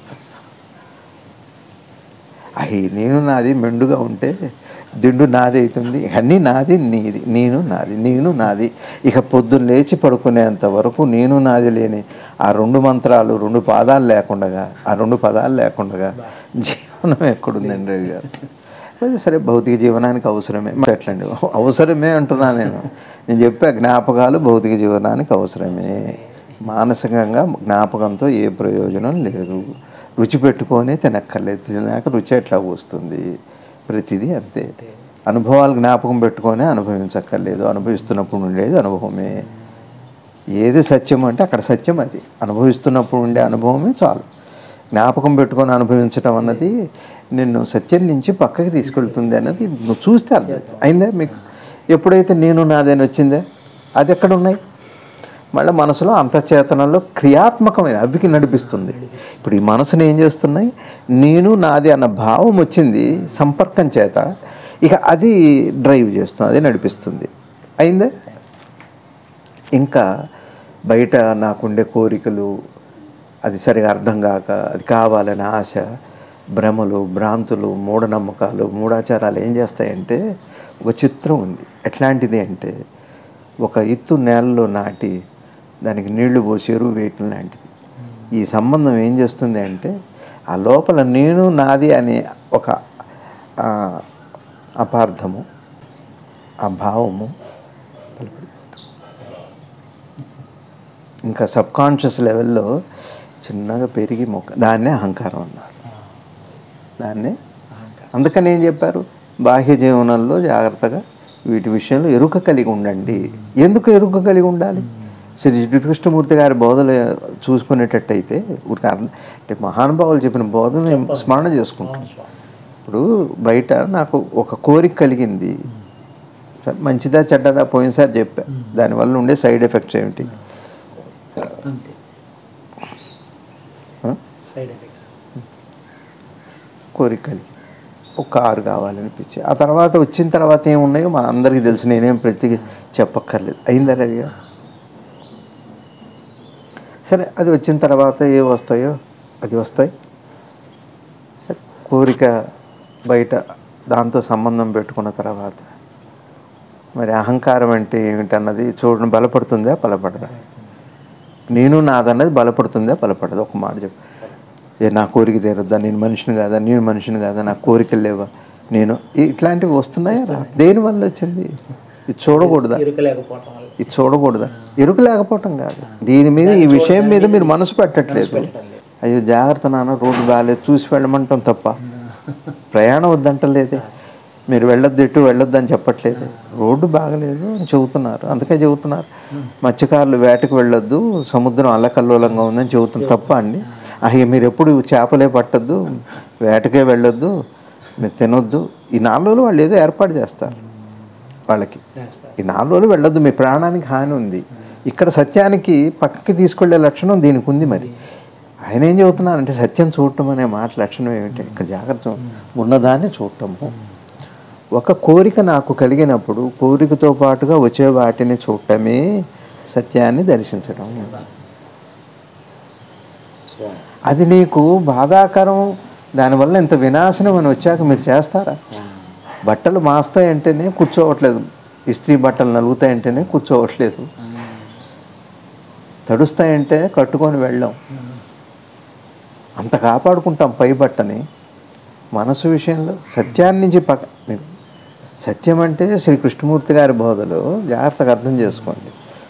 అయ్యి నేను నాది మెండుగా ఉంటే దిండు నాది అవుతుంది అన్నీ నాది నీది నేను నాది నేను నాది ఇక పొద్దున్న లేచి పడుకునేంత వరకు నేను నాది లేని ఆ రెండు మంత్రాలు రెండు పాదాలు లేకుండా ఆ రెండు పదాలు లేకుండా జీవనం ఎక్కడుందండి రవి గారు అది సరే భౌతిక జీవనానికి అవసరమే మరి ఎట్లండి అవసరమే అంటున్నా నేను నేను చెప్పే జ్ఞాపకాలు భౌతిక జీవనానికి అవసరమే మానసికంగా జ్ఞాపకంతో ఏ ప్రయోజనం లేదు రుచి పెట్టుకొని తినక్కర్లేదు తినాక రుచి ఎట్లా వస్తుంది ప్రతిదీ అంతే అనుభవాలు జ్ఞాపకం పెట్టుకొని అనుభవించక్కర్లేదు అనుభవిస్తున్నప్పుడు ఉండేది అనుభవమే ఏది సత్యం అంటే అక్కడ సత్యం అది అనుభవిస్తున్నప్పుడు ఉండే అనుభవమే చాలు జ్ఞాపకం పెట్టుకొని అనుభవించడం అన్నది నిన్ను సత్యం నుంచి పక్కకి తీసుకెళ్తుంది అన్నది నువ్వు చూస్తే అర్థం అయిందా మీకు ఎప్పుడైతే నేను నాదని వచ్చిందే అది ఎక్కడ ఉన్నాయి మళ్ళీ మనసులో అంతఃచేతనంలో క్రియాత్మకమైన అవికి నడిపిస్తుంది ఇప్పుడు ఈ మనసుని ఏం చేస్తున్నాయి నేను నాది అన్న భావం వచ్చింది సంపర్కం చేత ఇక అది డ్రైవ్ చేస్తుంది అది నడిపిస్తుంది అయిందే ఇంకా బయట నాకుండే కోరికలు అది సరిగా అర్థం కాక అది కావాలని ఆశ భ్రమలు భ్రాంతులు మూఢనమ్మకాలు మూఢాచారాలు ఏం చేస్తాయంటే ఒక చిత్రం ఉంది ఎట్లాంటిది అంటే ఒక ఇత్తు నేలలో నాటి దానికి నీళ్లు పోసి ఎరువు వేయటం లాంటిది ఈ సంబంధం ఏం చేస్తుంది అంటే ఆ లోపల నేను నాది అనే ఒక ఆ, అపార్థము ఆ భావము ఇంకా సబ్ కాన్షియస్ లెవెల్లో చిన్నగా పెరిగి మొక్క దాన్నే అహంకారం అన్నారు దాన్నే అందుకని ఏం చెప్పారు బాహ్య జీవనంలో జాగ్రత్తగా వీటి విషయంలో ఎరుక కలిగి ఉండండి ఎందుకు ఎరుక కలిగి ఉండాలి శ్రీ శ్రీకృష్ణమూర్తి గారి బోధలు చూసుకునేటట్టయితే ఊరికి అర్థం అంటే మహానుభావులు చెప్పిన బోధన స్మరణ చేసుకుంటాం అవును స్వామి ఇప్పుడు బయట నాకు ఒక కోరిక కలిగింది సరే, మంచిదా చెడ్డదా పోయినసారి చెప్పా దానివల్ల ఉండే సైడ్ ఎఫెక్ట్స్ ఏమిటి అంతే ఆ? సైడ్ ఎఫెక్ట్స్ కోరిక కలిగి ఒక కారు కావాలనిపించి ఆ తర్వాత వచ్చిన తర్వాత ఏమున్నాయో మన అందరికీ తెలుసు నేనేం ప్రతి చెప్పక్కర్లేదు అయిందా రవి గారు? సరే అది వచ్చిన తర్వాత ఏ వస్తాయో అది వస్తాయి సరే కోరిక బయట దాంతో సంబంధం పెట్టుకున్న తర్వాత మరి అహంకారం అంటే ఏమిటన్నది చూడండి బలపడుతుందా బలపడదా నేను నాదన్నది బలపడుతుందా బలపడదు ఒక మాట చెప్పు ఏ నా కోరిక తీరొద్దా నేను మనిషిని కాదా నేను మనిషిని కాదా నా కోరికలు లేవా నేను ఈ- ఇట్లాంటివి వస్తున్నాయా రా? దేనివల్ల వచ్చింది ఇది చూడకూడదా ఇరుక లేకపోవటం వల్ల ఇది చూడకూడదా ఎరుక లేకపోవటం కాదు దీని మీద ఈ విషయం మీద మీరు మనసు పెట్టట్లేదు అయ్యో జాగ్రత్త నాన్న రోడ్డు బాగాలేదు చూసి వెళ్ళమంటాం తప్ప ప్రయాణం వద్దంటలేదే మీరు వెళ్ళొద్దు ఎటు వెళ్ళొద్దు అని చెప్పట్లేదు రోడ్డు బాగలేదు అని చెబుతున్నారు అందుకే చెబుతున్నారు మత్స్యకారులు వేటకు వెళ్ళొద్దు సముద్రం అల్లకల్లోలంగా ఉందని చెబుతున్నారు తప్ప అండి అయ్యా మీరు ఎప్పుడు చేపలే పట్టద్దు వేటకే వెళ్ళొద్దు మీరు తినొద్దు ఈ నాలుగు రోజులు వాళ్ళు ఏదో ఏర్పాటు చేస్తారు వాళ్ళకి ఈ నాలుగు రోజులు వెళ్ళొద్దు మీ ప్రాణానికి హాని ఉంది ఇక్కడ సత్యానికి పక్కకి తీసుకెళ్లే లక్షణం దీనికి ఉంది మరి ఆయన ఏం చెబుతున్నారంటే సత్యం చూడటం అనే మాట లక్షణం ఏమిటి ఇక్కడ జాగ్రత్త ఉన్నదాన్ని చూడటము ఒక కోరిక నాకు కలిగినప్పుడు కోరికతో పాటుగా వచ్చే వాటిని చూడటమే సత్యాన్ని దర్శించడం అది నీకు బాధాకరం దానివల్ల ఇంత వినాశనం అని వచ్చాక మీరు చేస్తారా బట్టలు మాస్తాయంటేనే కూర్చోవట్లేదు ఇస్త్రీ బట్టలు నలుగుతాయంటేనే కూర్చోవట్లేదు తడుస్తాయంటే కట్టుకొని వెళ్ళాం అంత కాపాడుకుంటాం పై బట్టని మనసు విషయంలో సత్యాన్ని నుంచి పక్క మీరు సత్యం అంటే శ్రీ కృష్ణమూర్తి గారి బోధలు జాగ్రత్తగా అర్థం చేసుకోండి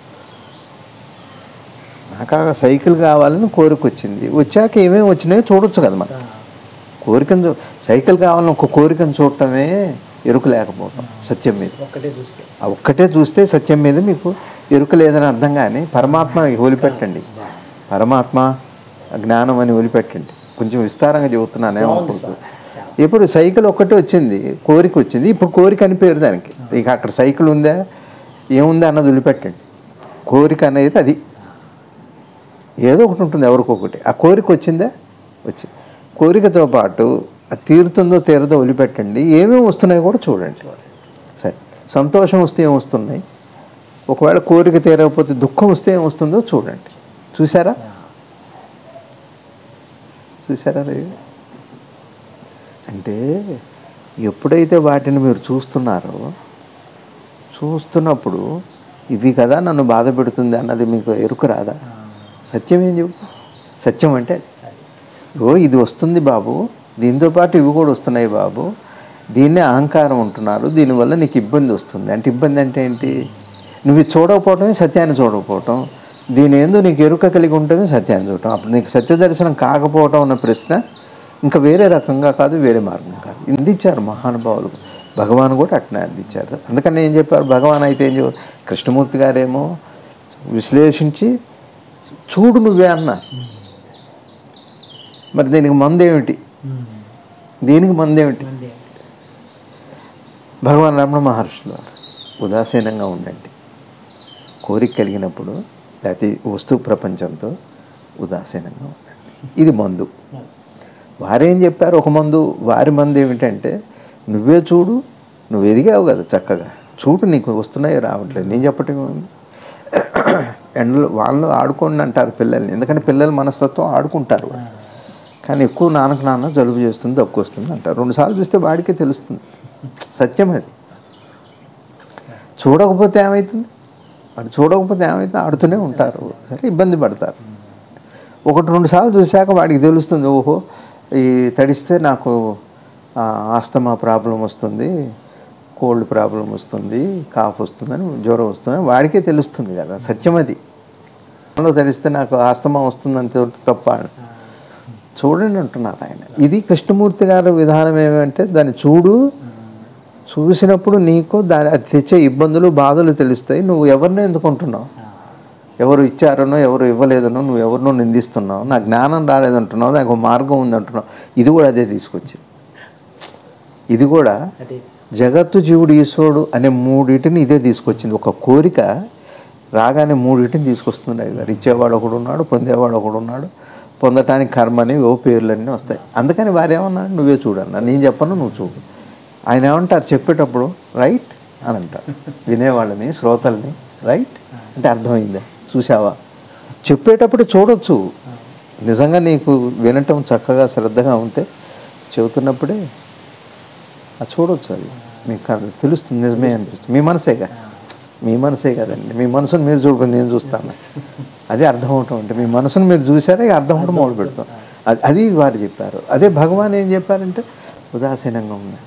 నాకు ఆ సైకిల్ కావాలని కోరిక వచ్చింది వచ్చాక ఏమేమి వచ్చినాయో చూడొచ్చు కదా మనం కోరికను చూ- సైకిల్ కావాలని ఒక కోరికను చూడటమే ఎరుక లేకపోవటం సత్యం మీద ఒక్కటే చూస్తే ఆ ఒక్కటే చూస్తే సత్యం మీద మీకు ఎరుక లేదని అర్థం కానీ పరమాత్మ వదిలిపెట్టండి పరమాత్మ జ్ఞానం అని వదిలిపెట్టండి కొంచెం విస్తారంగా చెబుతున్నాను ఏమనుకోవద్దు ఇప్పుడు సైకిల్ ఒక్కటే వచ్చింది కోరిక వచ్చింది ఇప్పుడు కోరిక అని పేరు దానికి ఇక అక్కడ సైకిల్ ఉందా ఏముందా అన్నది వదిలిపెట్టండి కోరిక అనేది అది ఏదో ఒకటి ఉంటుంది ఎవరికొకటి ఆ కోరిక వచ్చిందా వచ్చింది కోరికతో పాటు అది తీరుతుందో తీరదో వదిలిపెట్టండి ఏమేమి వస్తున్నాయో కూడా చూడండి సరే సంతోషం వస్తే ఏం వస్తున్నాయి ఒకవేళ కోరిక తీరకపోతే దుఃఖం వస్తే ఏం వస్తుందో చూడండి చూసారా చూసారా లేదు అంటే ఎప్పుడైతే వాటిని మీరు చూస్తున్నారో చూస్తున్నప్పుడు ఇవి కదా నన్ను బాధ పెడుతుంది అన్నది మీకు ఎరుక రాదా సత్యం ఏం చెబుతా సత్యం అంటే ఓ ఇది వస్తుంది బాబు దీంతో పాటు ఇవి కూడా వస్తున్నాయి బాబు దీన్నే అహంకారం ఉంటున్నారు దీనివల్ల నీకు ఇబ్బంది వస్తుంది అంటే ఇబ్బంది అంటే ఏంటి నువ్వు ఇది చూడకపోవటమే సత్యాన్ని చూడకపోవటం దీని ఏందో నీకు ఎరుక కలిగి ఉంటేనే సత్యాన్ని చూడటం అప్పుడు నీకు సత్య దర్శనం కాకపోవటం అన్న ప్రశ్న ఇంకా వేరే రకంగా కాదు వేరే మార్గం కాదు అందించారు మహానుభావులు భగవాన్ కూడా అట్నే అందించారు అందుకని ఏం చెప్పారు భగవాన్ అయితే ఏం చెప్పారు కృష్ణమూర్తి గారేమో విశ్లేషించి చూడు నువ్వే అన్నారు మరి దీనికి మందేమిటి దీనికి మందేమిటి భగవాన్ రమణ మహర్షులు వారు ఉదాసీనంగా ఉండండి కోరిక కలిగినప్పుడు లేకపోతే వస్తు ప్రపంచంతో ఉదాసీనంగా ఉండండి ఇది మందు వారేం చెప్పారు ఒక మందు వారి మందు ఏమిటంటే నువ్వే చూడు నువ్వు ఎదిగావు కదా చక్కగా చూడు నీకు వస్తున్నాయో రావట్లేదు నేను చెప్పటం ఏముంది? ఎండలో వాళ్ళు ఆడుకోండి అంటారు పిల్లల్ని ఎందుకంటే పిల్లల మనస్తత్వం ఆడుకుంటారు వాళ్ళు. కానీ ఎక్కువ నాన్నకు నాన్న జలుబు చేస్తుంది దగ్గు వస్తుంది అంటారు రెండుసార్లు చూస్తే వాడికే తెలుస్తుంది సత్యం అది చూడకపోతే ఏమవుతుంది వాడు చూడకపోతే ఏమవుతుంది ఆడుతూనే ఉంటారు సరే ఇబ్బంది పడతారు ఒకటి రెండు సార్లు చూశాక వాడికి తెలుస్తుంది ఓహో ఈ తడిస్తే నాకు ఆ, ఆస్తమా ప్రాబ్లం వస్తుంది కోల్డ్ ప్రాబ్లం వస్తుంది కాఫ్ వస్తుందని జ్వరం వస్తుందని వాడికే తెలుస్తుంది కదా సత్యం అది లో తడిస్తే నాకు ఆస్తమా వస్తుందని చెబితే తప్ప చూడండి అంటున్నారు ఆయన ఇది కృష్ణమూర్తి గారి విధానం ఏమంటే దాన్ని చూడు చూసినప్పుడు నీకు దాని అది తెచ్చే ఇబ్బందులు బాధలు తెలుస్తాయి నువ్వు ఎవరిని ఎందుకుంటున్నావు ఎవరు ఇచ్చారనో ఎవరు ఇవ్వలేదనో నువ్వు ఎవరినో నిందిస్తున్నావు నా జ్ఞానం రాలేదంటున్నావు నాకు ఒక మార్గం ఉందంటున్నావు ఇది కూడా అదే తీసుకొచ్చి ఇది కూడా అది జగత్తు జీవుడు ఈశ్వరుడు అనే మూడింటిని ఇదే తీసుకొచ్చింది ఒక కోరిక రాగానే మూడింటిని తీసుకొస్తుంది అయ్యగారు ఇచ్చేవాడు ఒకడు ఉన్నాడు పొందేవాడు ఒకడు ఉన్నాడు పొందటానికి కర్మని ఓ పేర్లన్నీ వస్తాయి అందుకని వారు ఏమన్నారు నువ్వే చూడన్నా నేను చెప్పను నువ్వు చూడు ఆయన ఏమంటారు చెప్పేటప్పుడు రైట్ అని అంటారు వినేవాళ్ళని శ్రోతల్ని రైట్ అంటే అర్థమైందా చూసావా చెప్పేటప్పుడు చూడొచ్చు నిజంగా నీకు వినటం చక్కగా శ్రద్ధగా ఉంటే చెబుతున్నప్పుడే అది చూడొచ్చు అది మీకు అది తెలుస్తుంది నిజమే అనిపిస్తుంది మీ మనసేగా మీ మనసే కదండి మీ మనసును మీరు చూడకుండా నేను చూస్తాను అది అర్థం అవటం అంటే మీ మనసును మీరు చూసారా ఇక అర్థం అవటం మొదలు పెడతాం అది అది వారు చెప్పారు అదే భగవాన్ ఏం చెప్పారంటే ఉదాసీనంగా ఉందంట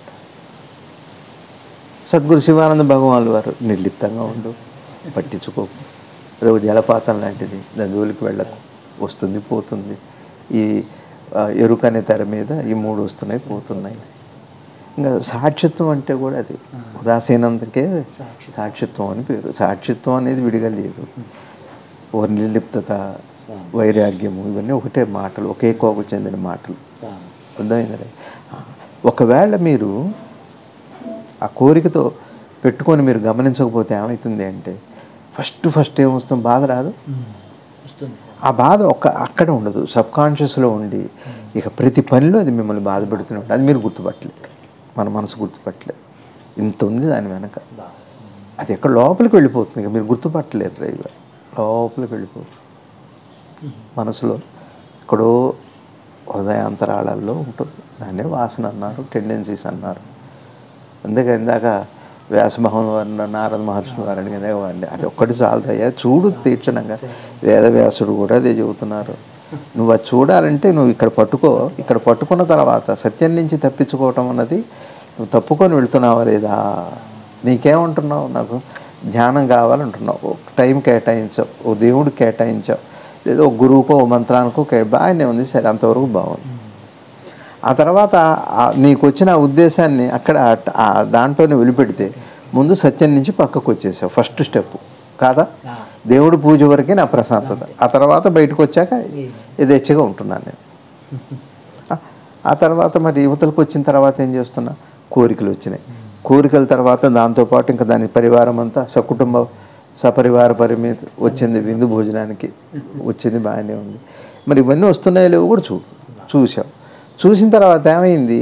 సద్గురు శివానంద భగవాన్లు వారు నిర్లిప్తంగా ఉండు పట్టించుకోకు అది ఒక జలపాతం లాంటిది దాని జోలికి వెళ్ళకు వస్తుంది పోతుంది ఈ ఆ, ఎరుక అనే తెర మీద ఈ మూడు వస్తున్నాయి పోతున్నాయి ఇంకా సాక్షిత్వం అంటే కూడా అది ఉదాసీనందుకే సాక్షిత్వం అని పేరు సాక్షిత్వం అనేది విడిగా లేదు ఓ నిర్లిప్తత వైరాగ్యము ఇవన్నీ ఒకటే మాటలు ఒకే కోకు చెందిన మాటలు స్వామి అర్థమైందండి ఒకవేళ మీరు ఆ కోరికతో పెట్టుకొని మీరు గమనించకపోతే ఏమవుతుంది అంటే ఫస్ట్ ఫస్ట్ ఏమొస్తుంది బాధ రాదు వస్తుంది ఆ బాధ ఒక్క అక్కడ ఉండదు సబ్ కాన్షియస్లో ఉండి ఇక ప్రతి పనిలో అది మిమ్మల్ని బాధ పెడుతూనే ఉంటుంది అది మీరు గుర్తుపట్టలేదు మన మనసు గుర్తుపట్టలేదు ఇంత ఉంది దాని వెనక అది ఎక్కడ లోపలికి వెళ్ళిపోతుంది ఇక మీరు గుర్తుపట్టలేరు డ్రైవర్ లోపలికి వెళ్ళిపోతుంది మనసులో ఎక్కడో హృదయాంతరాళాల్లో ఉంటుంది దాన్నే వాసన అన్నారు టెండెన్సీస్ అన్నారు అందుకే ఇందాక వ్యాసమహం వారు నారద మహర్షి వారు అడిగిన వాడిని అది ఒక్కటి చాలదయ్యా చూడు తీర్చనంగా వేదవ్యాసుడు కూడా అదే చెబుతున్నారు నువ్వు అది చూడాలంటే నువ్వు ఇక్కడ పట్టుకో ఇక్కడ పట్టుకున్న తర్వాత సత్యం నుంచి తప్పించుకోవటం అన్నది నువ్వు తప్పుకొని వెళ్తున్నావా లేదా నీకేమంటున్నావు నాకు ధ్యానం కావాలంటున్నావు ఒక టైం కేటాయించావు ఓ దేవుడు కేటాయించావు లేదా ఒక గురువుకో ఓ మంత్రానికో కే బాగానే ఉంది సరే అంతవరకు బాగుంది ఆ తర్వాత ఆ- నీకు వచ్చిన ఆ ఉద్దేశాన్ని అక్కడ ఆ- ఆ దాంట్లోనే వదిలిపెడితే ముందు సత్యం నుంచి పక్కకు వచ్చేసావు ఫస్ట్ స్టెప్ కాదా దేవుడు పూజ వరకే నా ప్రశాంతత ఆ తర్వాత బయటకు వచ్చాక యథేచ్ఛగా ఉంటున్నాను నేను ఆ- ఆ తర్వాత మరి యువతలకు వచ్చిన తర్వాత ఏం చేస్తున్నా కోరికలు వచ్చినాయి కోరికల తర్వాత దాంతోపాటు ఇంకా దాని పరివారం అంతా సకుటుంబ సపరివార పరిమితి వచ్చింది విందు భోజనానికి వచ్చింది బాగానే ఉంది మరి ఇవన్నీ వస్తున్నాయో లేవో కూడా చూ చూసావు చూసిన తర్వాత ఏమైంది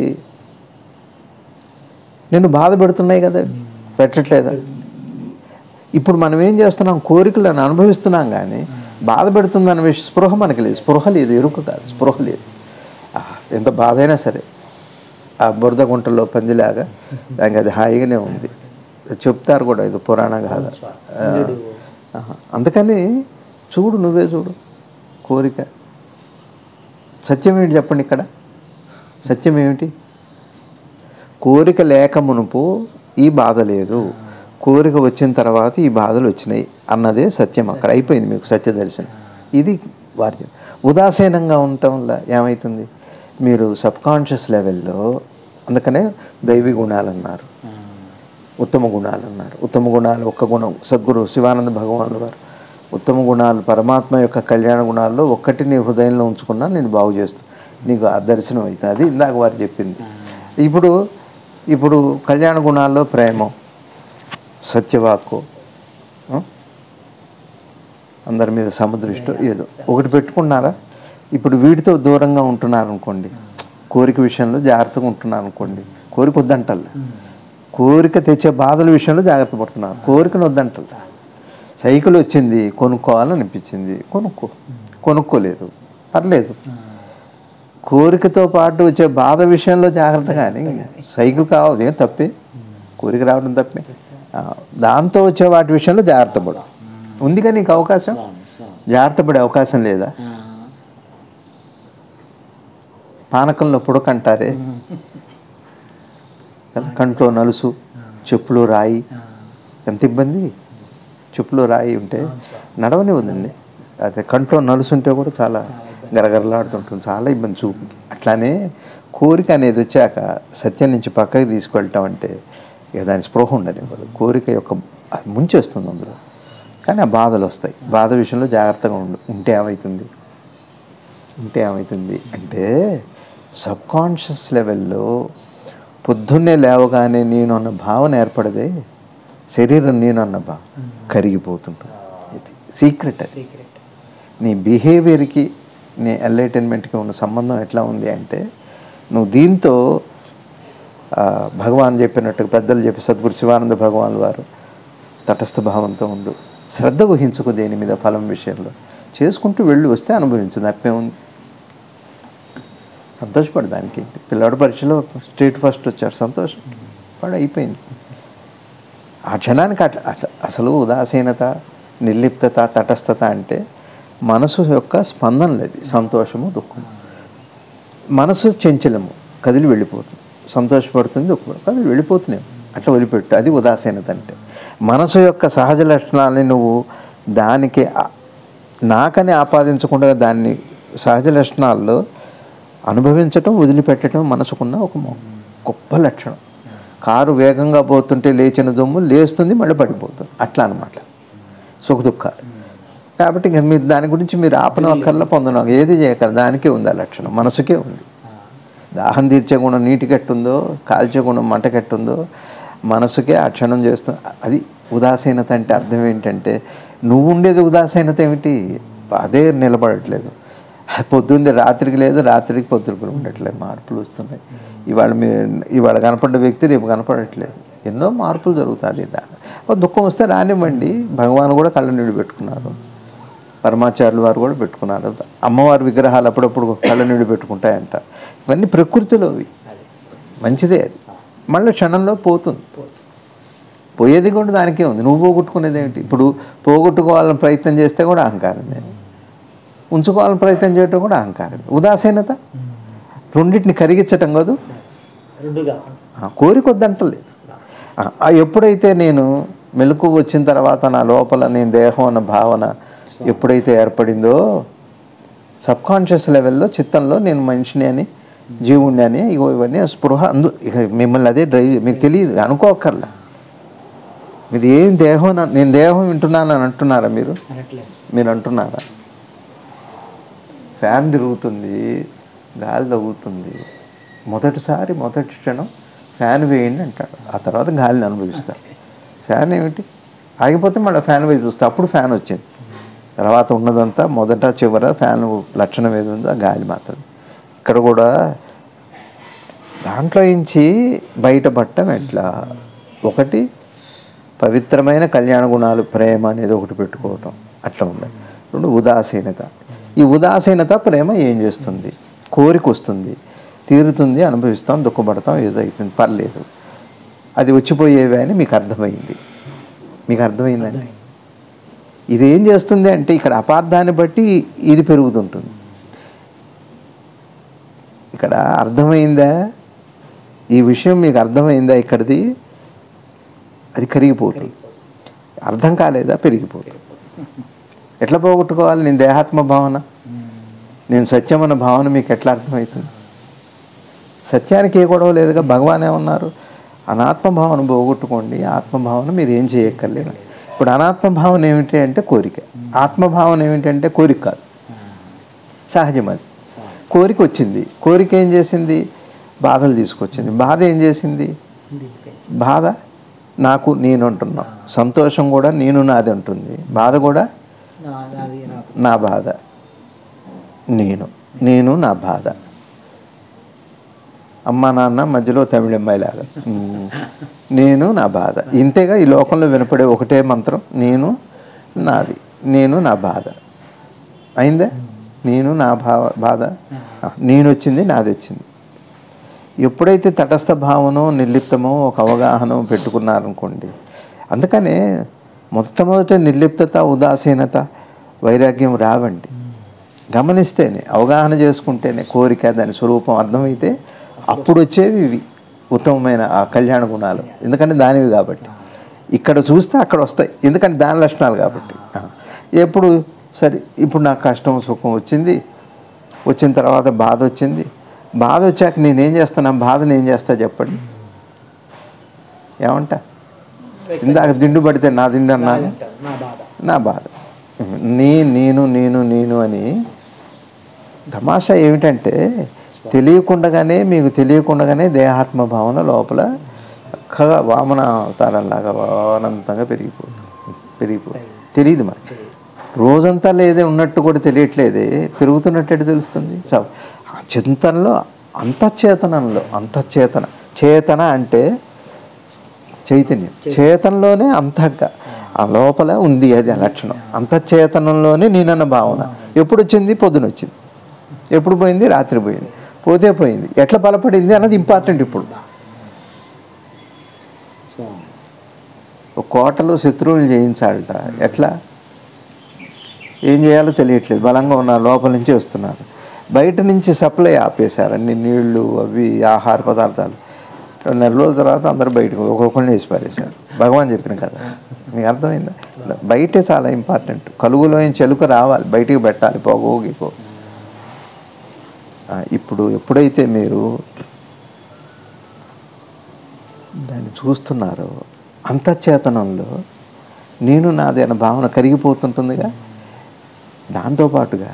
నిన్ను బాధ పెడుతున్నాయి కదా పెట్టట్లేదా ఇప్పుడు మనం ఏం చేస్తున్నాం కోరికలను అనుభవిస్తున్నాం కానీ బాధ పెడుతుందన్న విషయం స్పృహ మనకి లేదు స్పృహ లేదు ఎరుక కాదు స్పృహ లేదు ఆ, ఎంత బాధ అయినా సరే ఆ బురద గుంటల్లో పందిలాగా దానికి అది హాయిగానే ఉంది చెప్తారు కూడా ఇది పురాణ కాదు అందుకని చూడు నువ్వే చూడు కోరిక సత్యం ఏమిటి చెప్పండి ఇక్కడ సత్యం ఏమిటి కోరిక లేక మునుపు ఈ బాధ లేదు కోరిక వచ్చిన తర్వాత ఈ బాధలు వచ్చినాయి అన్నదే సత్యం అక్కడ అయిపోయింది మీకు సత్య దర్శనం ఇది వారి చెప్- ఉదాసీనంగా ఉండటం వల్ల ఏమవుతుంది మీరు సబ్ కాన్షియస్ లెవెల్లో అందుకనే దైవీ గుణాలు అన్నారు ఉత్తమ గుణాలు అన్నారు ఉత్తమ గుణాలు ఒక్క గుణం సద్గురు శివానంద భగవానుడు వారు ఉత్తమ గుణాలు పరమాత్మ యొక్క కళ్యాణ గుణాల్లో ఒక్కటి నీ హృదయంలో ఉంచుకున్నా నేను బాగు చేస్తాను నీకు ఆ దర్శనం అవుతుంది అది ఇందాక వారు చెప్పింది ఇప్పుడు ఇప్పుడు కళ్యాణ గుణాల్లో ప్రేమ సత్యవాక్కు ఆ? అందరి మీద సముదృష్టి ఏదో ఒకటి పెట్టుకున్నారా ఇప్పుడు వీటితో దూరంగా ఉంటున్నారు అనుకోండి కోరిక విషయంలో జాగ్రత్తగా ఉంటున్నారు అనుకోండి కోరిక వద్దంటల్లా కోరిక తెచ్చే బాధల విషయంలో జాగ్రత్త పడుతున్నారు కోరికను వద్దంటల్లా సైకిల్ వచ్చింది కొనుక్కోవాలని అనిపించింది కొనుక్కో కొనుక్కోలేదు పర్లేదు కోరికతో పాటు వచ్చే బాధ విషయంలో జాగ్రత్త కానీ సైకిల్ కావాలి ఏం తప్పే కోరిక రావడం తప్పే ఆ, దాంతో వచ్చే వాటి విషయంలో జాగ్రత్త పడు ఉందిగా నీకు అవకాశం జాగ్రత్త పడే అవకాశం లేదా పానకంలో పుడకంటారే కదా, కంట్లో నలుసు చెప్పులో రాయి ఎంత ఇబ్బంది చెప్పులో రాయి ఉంటే నడవని ఉందండి అదే కంట్లో నలుసు ఉంటే కూడా చాలా గరగరలాడుతుంటుంది చాలా ఇబ్బంది చూపుకి అట్లానే కోరిక అనేది వచ్చాక సత్యం నుంచి పక్కకి తీసుకెళ్ళటం అంటే ఇక దాని స్పృహ ఉండనివ్వదు కోరిక యొక్క అది ముంచేస్తుంది అందులో కానీ ఆ బాధలు వస్తాయి బాధ విషయంలో జాగ్రత్తగా ఉండు ఉంటే ఏమవుతుంది ఉంటే ఏమవుతుంది అంటే సబ్ కాన్షియస్ లెవెల్లో పొద్దున్నే లేవగానే నేను అన్న భావన ఏర్పడదే శరీరం నేను అన్న భావన కరిగిపోతుంటుంది ఇది సీక్రెట్ అది సీక్రెట్ నీ బిహేవియర్కి నీ ఎన్లైటన్మెంట్కి ఉన్న సంబంధం ఎట్లా ఉంది అంటే నువ్వు దీంతో ఆ, భగవాన్ చెప్పినట్టు పెద్దలు చెప్పి సద్గురు శివానంద భగవాన్ వారు తటస్థ భావంతో ఉండు శ్రద్ధ వహించుకు దేని మీద ఫలం విషయంలో చేసుకుంటూ వెళ్ళి వస్తే అనుభవించు తప్పే ఉంది సంతోషపడు దానికి పిల్లాడు పరీక్షలో స్టేట్ ఫస్ట్ వచ్చారు సంతోషం వాడు అయిపోయింది ఆ క్షణానికి అట్లా అట్లా అసలు ఉదాసీనత నిర్లిప్తత తటస్థత అంటే మనసు యొక్క స్పందనలు అవి సంతోషము దుఃఖము మనసు చంచలము కదిలి వెళ్ళిపోతుంది సంతోషపడుతుంది దుఃఖపడుతుంది కదిలి వెళ్ళిపోతున్నాం అట్లా వదిలిపెట్టు అది ఉదాసీనత అంటే మనసు యొక్క సహజ లక్షణాలని నువ్వు దానికి ఆ- నాకని ఆపాదించకుండా దాన్ని సహజ లక్షణాల్లో అనుభవించటం వదిలిపెట్టడం మనసుకున్న ఒక మొ- గొప్ప లక్షణం కారు వేగంగా పోతుంటే లేచిన దుమ్ము లేస్తుంది మళ్ళీ పడిపోతుంది అట్లా అనమాట సుఖ దుఃఖాలు కాబట్టి ఇంక మీరు దాని గురించి మీరు ఆపన ఒక్కర్లా పొందడం ఏది చేయగలరు దానికే ఉంది ఆ లక్షణం మనసుకే ఉంది దాహం తీర్చే గుణం నీటికెట్టుందో కాల్చే గుణం మంటకెట్టుందో మనసుకే ఆ క్షణం చేస్తుంది అది ఉదాసీనత అంటే అర్థం ఏంటంటే నువ్వు ఉండేది ఉదాసీనత ఏమిటి అదే నిలబడట్లేదు పొద్దుంది రాత్రికి లేదు రాత్రికి పొద్దుకు ఉండట్లేదు మార్పులు వస్తున్నాయి ఇవాళ మీ ఇవాళ కనపడ్డ వ్యక్తి రేపు కనపడట్లేదు ఎన్నో మార్పులు జరుగుతుంది దాని ఓ దుఃఖం వస్తే రానివ్వండి భగవాన్ కూడా కళ్ళ నీళ్ళు పెట్టుకున్నారు పరమాచార్యులు వారు కూడా పెట్టుకున్నారు అమ్మవారి విగ్రహాలు అప్పుడప్పుడు కళ్ళ నీళ్ళు పెట్టుకుంటాయంట ఇవన్నీ ప్రకృతిలోవి మంచిదే అది మళ్ళీ క్షణంలో పోతుంది పోయేది కూడా దానికే ఉంది నువ్వు పోగొట్టుకునేది ఏంటి ఇప్పుడు పోగొట్టుకోవాలని ప్రయత్నం చేస్తే కూడా అహంకారమే ఉంచుకోవాలని ప్రయత్నం చేయటం కూడా అహంకారమే ఉదాసీనత రెండింటిని కరిగించటం కాదు రెండుగా ఆ కోరిక వద్దంటలేదు ఆ, ఆ ఎప్పుడైతే నేను మెలకు వచ్చిన తర్వాత నా లోపల నేను దేహం అన్న భావన ఎప్పుడైతే ఏర్పడిందో సబ్కాన్షియస్ లెవెల్లో చిత్తంలో నేను మనిషిని అని జీవుణ్ణి అని ఇగో ఇవన్నీ స్పృహ అందు ఇక మిమ్మల్ని అదే డ్రైవ్ మీకు తెలియదు అనుకోకర్లా మీరు ఏం దేహం నా- నేను దేహం వింటున్నాను అని అంటున్నారా మీరు అనట్లేదు మీరు అంటున్నారా ఫ్యాన్ తిరుగుతుంది గాలి తగ్గుతుంది మొదటిసారి మొదటి క్షణం ఫ్యాన్ వేయండి అంటాడు ఆ తర్వాత గాలిని అనుభవిస్తారు ఫ్యాన్ ఏమిటి ఆగిపోతే మళ్ళీ ఫ్యాన్ వేసి చూస్తే అప్పుడు ఫ్యాన్ వచ్చింది తర్వాత ఉన్నదంతా మొదట చివర ఫ్యాన్ లక్షణం ఏది ఉందో ఆ గాలి మాత్రం ఇక్కడ కూడా దాంట్లో నుంచి బయటపడటం ఎట్లా ఒకటి పవిత్రమైన కళ్యాణ గుణాలు ప్రేమ అనేది ఒకటి పెట్టుకోవటం అట్లా ఉండాలి రెండు ఉదాసీనత ఈ ఉదాసీనత ప్రేమ ఏం చేస్తుంది కోరిక వస్తుంది తీరుతుంది అనుభవిస్తాం దుఃఖపడతాం ఏదో అవుతుంది పర్లేదు అది వచ్చిపోయేవి అని మీకు అర్థమైంది మీకు అర్థమైందండి ఇది ఏం చేస్తుంది అంటే ఇక్కడ అపార్థాన్ని బట్టి ఇది పెరుగుతుంటుంది ఇక్కడ అర్థమైందా ఈ విషయం మీకు అర్థమైందా ఇక్కడిది అది కరిగిపోతుంది అర్థం కాలేదా పెరిగిపోతుంది ఎట్లా పోగొట్టుకోవాలి నేను దేహాత్మ భావన నేను సత్యం అన్న భావన మీకు ఎట్లా అర్థమవుతుంది సత్యానికి ఏ గొడవ లేదుగా భగవాన్ ఏమన్నారు అనాత్మ భావన పోగొట్టుకోండి ఆత్మభావన మీరు ఏం చేయక్కర్లేదు ఇప్పుడు అనాత్మ భావన ఏమిటి అంటే కోరిక ఆత్మభావన ఏమిటంటే కోరిక కాదు సహజం అది కోరిక వచ్చింది కోరిక ఏం చేసింది బాధలు తీసుకొచ్చింది బాధ ఏం చేసింది బాధ నాకు నేను అంటున్నాం సంతోషం కూడా నేను నాది ఉంటుంది బాధ కూడా నా- నాది నాకు నా బాధ నేను నేను నా బాధ అమ్మ నాన్న మధ్యలో తమిళమ్మాయిలాగా ఉమ్. నేను నా బాధ ఇంతేగా ఈ లోకంలో వినపడే ఒకటే మంత్రం నేను నాది నేను నా బాధ అయిందా నేను నా భావ బాధ ఆ, నేను వచ్చింది నాది వచ్చింది ఎప్పుడైతే తటస్థ భావనో నిర్లిప్తమో ఒక అవగాహన పెట్టుకున్నారనుకోండి అందుకనే మొట్టమొదట నిర్లిప్తత ఉదాసీనత వైరాగ్యం రావండి గమనిస్తేనే అవగాహన చేసుకుంటేనే కోరిక దాని స్వరూపం అర్థమైతే అప్పుడు వచ్చేవి ఇవి ఉత్తమమైన ఆ కళ్యాణ గుణాలు ఎందుకంటే దానివి కాబట్టి ఇక్కడ చూస్తే అక్కడ వస్తాయి ఎందుకంటే దాని లక్షణాలు కాబట్టి ఆ. ఎప్పుడు సరే ఇప్పుడు నాకు కష్టం సుఖం వచ్చింది వచ్చిన తర్వాత బాధ వచ్చింది బాధ వచ్చాక నేనేం చేస్తాను ఆ బాధను ఏం చేస్తా చెప్పండి ఏమంట ఇందాక దిండు పడితే నా దిండు అన్నాను అంటారు నా బాధ నా బాధ నీ నేను నేను నేను అని తమాషా ఏమిటంటే తెలియకుండగానే మీకు తెలియకుండగానే దేహాత్మ భావన లోపల చక్కగా వామన అవతారంలాగా అనంతంగా పెరిగిపోతుంది పెరిగిపోతుంది తెలియదు మనకి రోజంతా లేదే ఉన్నట్టు కూడా తెలియట్లేదే పెరుగుతున్నట్టు తెలుస్తుంది సో ఆ చింతనలో అంతఃచేతనంలో అంతఃచేతన చేతన అంటే చైతన్యం చేతనలోనే అంతగా ఆ లోపల ఉంది అది ఆ లక్షణం అంతఃచేతనంలోనే నేనన్న భావన ఎప్పుడు వచ్చింది పొద్దున వచ్చింది ఎప్పుడు పోయింది రాత్రి పోయింది పోతే పోయింది ఎట్లా బలపడింది అన్నది ఇంపార్టెంట్ ఇప్పుడు స్వామి ఒక కోటలో శత్రువులు జయించాలట ఎట్లా ఏం చేయాలో తెలియట్లేదు బలంగా ఉన్నారు లోపల నుంచి వస్తున్నారు బయట నుంచి సప్లై ఆపేశారు అన్ని నీళ్లు అవి ఆహార పదార్థాలు రెండు నెలల రోజుల తర్వాత అందరూ బయటకు ఒక్కొక్కరిని వేసి పారేశారు భగవాన్ చెప్పిన కదా మీకు అర్థమైందా బయటే చాలా ఇంపార్టెంట్ కలుగులో చెలుక రావాలి బయటికి పెట్టాలి పోగోగి పో ఆ, ఇప్పుడు ఎప్పుడైతే మీరు దాన్ని చూస్తున్నారో అంతఃచేతనంలో నేను నాది అన్న భావన కరిగిపోతుంటుందిగా దాంతోపాటుగా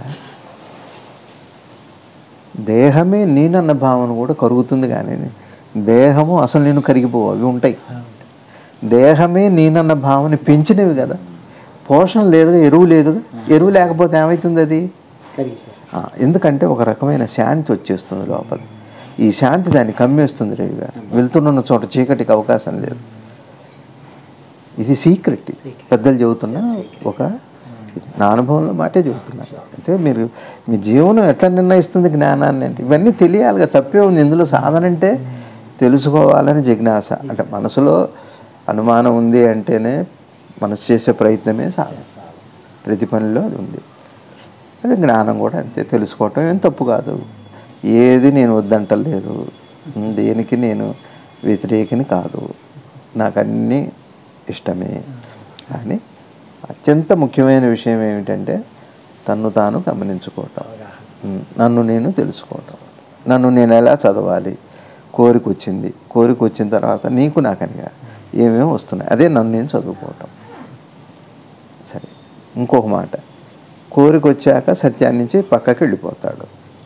దేహమే నేనన్న భావన కూడా కరుగుతుంది కానీ దేహము అసలు నేను కరిగిపోవు అవి ఉంటాయి దేహమే నేనన్న భావన పెంచినవి కదా పోషణ లేదుగా ఎరువు లేదుగా ఎరువు లేకపోతే ఏమవుతుంది అది కరిగిపోయి ఆ, ఎందుకంటే ఒక రకమైన శాంతి వచ్చేస్తుంది లోపల ఈ శాంతి దాన్ని కమ్మేస్తుంది రవి గారు వెళ్తున్న చోట చీకటికి అవకాశం లేదు ఇది సీక్రెట్ ఇది పెద్దలు చెబుతున్న ఒక నా అనుభవంలో మాటే చెబుతున్నారు అయితే మీరు మీ జీవనం ఎట్లా నిర్ణయిస్తుంది జ్ఞానాన్ని అంటే ఇవన్నీ తెలియాలిగా తప్పే ఉంది ఇందులో సాధన అంటే తెలుసుకోవాలని జిజ్ఞాస అంటే మనసులో అనుమానం ఉంది అంటేనే మనసు చేసే ప్రయత్నమే సాధన ప్రతి పనిలో అది ఉంది అదే జ్ఞానం కూడా అంతే తెలుసుకోవటం ఏం తప్పు కాదు ఏది నేను వద్దంటలేదు ఉమ్, దేనికి నేను వ్యతిరేకిని కాదు నాకు అన్నీ ఇష్టమే కానీ అత్యంత ముఖ్యమైన విషయం ఏమిటంటే తన్ను తాను గమనించుకోవటం ఉమ్, నన్ను నేను తెలుసుకోవటం నన్ను నేను ఎలా చదవాలి కోరిక వచ్చింది కోరిక వచ్చిన తర్వాత నీకు నాకనిగా ఏమేమి వస్తున్నాయి అదే నన్ను నేను చదువుకోవటం సరే ఇంకొక మాట కోరిక వచ్చాక సత్యాన్ని నుంచి పక్కకి వెళ్ళిపోతాడు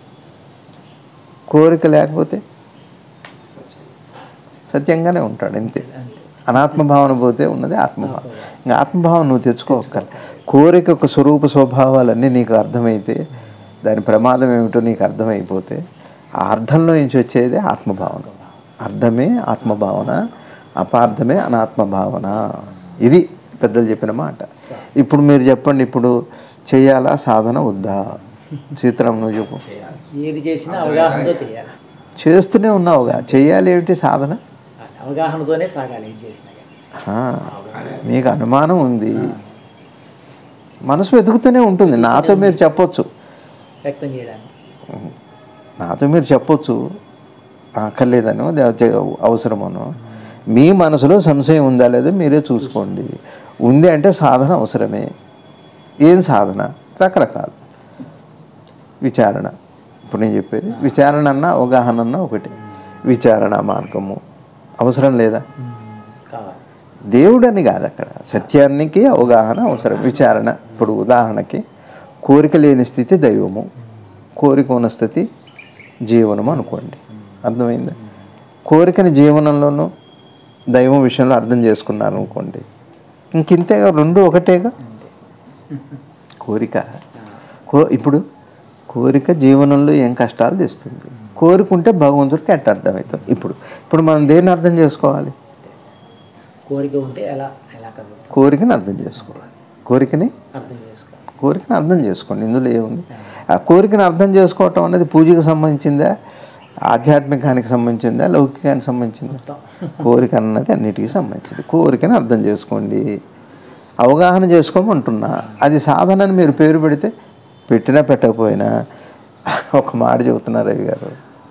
కోరిక లేకపోతే సత్యంగానే ఉంటాడు అంతే అనాత్మభావన పోతే ఉన్నది ఆత్మభావం ఇంకా ఆత్మభావం నువ్వు తెచ్చుకోగల కోరిక ఒక స్వరూప స్వభావాలన్నీ నీకు అర్థమైతే దాని ప్రమాదం ఏమిటో నీకు అర్థమైపోతే ఆ అర్థంలో నుంచి వచ్చేది ఆత్మభావన అర్థమే ఆత్మభావన అపార్థమే అనాత్మభావన ఇది పెద్దలు చెప్పిన మాట ఇప్పుడు మీరు చెప్పండి ఇప్పుడు చేయాలా సాధన వద్దా సీతారాం నువ్వు చెప్పు ఏది చేసినా అవగాహనతో చేయాలి చేస్తూనే ఉన్నావుగా చేయాలి ఏమిటి సాధన అవగాహనతోనే సాగాలి ఏం చేసినా కానీ ఆ, మీకు అనుమానం ఉంది మనసు వెతుకుతూనే ఉంటుంది నాతో మీరు చెప్పొచ్చు వ్యక్తం చేయడానికి నాతో మీరు చెప్పొచ్చు అక్కర్లేదనో లేకపోతే అవసరమనో మీ మనసులో సంశయం ఉందా లేదా మీరే చూసుకోండి ఉంది అంటే సాధన అవసరమే ఏం సాధన రకరకాలు విచారణ ఇప్పుడు నేను చెప్పేది విచారణ అన్న అవగాహన అన్న ఒకటి విచారణ మార్గము అవసరం లేదా కావాలి దేవుడని కాదు అక్కడ సత్యానికి అవగాహన అవసరం విచారణ ఇప్పుడు ఉదాహరణకి కోరిక లేని స్థితి దైవము కోరిక ఉన్న స్థితి జీవనము అనుకోండి అర్థమైందా కోరికని జీవనంలోనూ దైవం విషయంలో అర్థం చేసుకున్నారు అనుకోండి ఇంకింతేగా రెండు ఒకటేగా కోరిక కో ఇప్పుడు కోరిక జీవనంలో ఏం కష్టాలు తెస్తుంది కోరికుంటే భగవంతుడికి ఎట్ట అర్థమవుతుంది ఇప్పుడు ఇప్పుడు మనం దేన్ని అర్థం చేసుకోవాలి కోరిక ఉంటే ఎలా ఎలా కలుగుతుంది కోరికని అర్థం చేసుకోవాలి కోరికని అర్థం చేసుకోవాలి కోరికని అర్థం చేసుకోండి ఇందులో ఏముంది ఆ కోరికని అర్థం చేసుకోవటం అనేది పూజకు సంబంధించిందా ఆధ్యాత్మికానికి సంబంధించిందా లౌకికానికి సంబంధించిందా కోరిక అన్నది అన్నిటికీ సంబంధించింది కోరికని అర్థం చేసుకోండి అవగాహన చేసుకోమంటున్నా అది సాధనని మీరు పేరు పెడితే పెట్టినా పెట్టకపోయినా ఒక మాట చెబుతున్నారు రవి గారు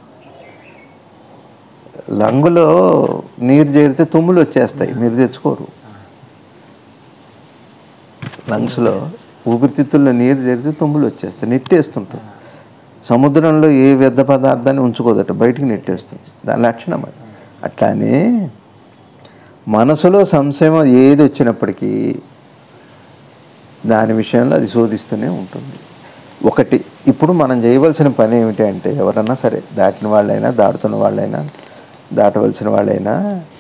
లంగులో నీరు చేరితే తుమ్ములు వచ్చేస్తాయి మీరు తెచ్చుకోరు లంగ్స్లో ఊపిరితిత్తుల్లో నీరు చేరితే తుమ్ములు వచ్చేస్తాయి నెట్టేస్తుంటాయి సముద్రంలో ఏ వ్యర్థ పదార్థాన్ని ఉంచుకోదట బయటికి నెట్టేస్తుంది దాని లక్షణం అది అట్లానే మనసులో సంశయం ఏది వచ్చినప్పటికీ దాని విషయంలో అది శోధిస్తూనే ఉంటుంది ఒకటి ఇప్పుడు మనం చేయవలసిన పని ఏమిటి అంటే ఎవరన్నా సరే దాటిన వాళ్ళైనా దాటుతున్న వాళ్ళైనా దాటవలసిన వాళ్ళైనా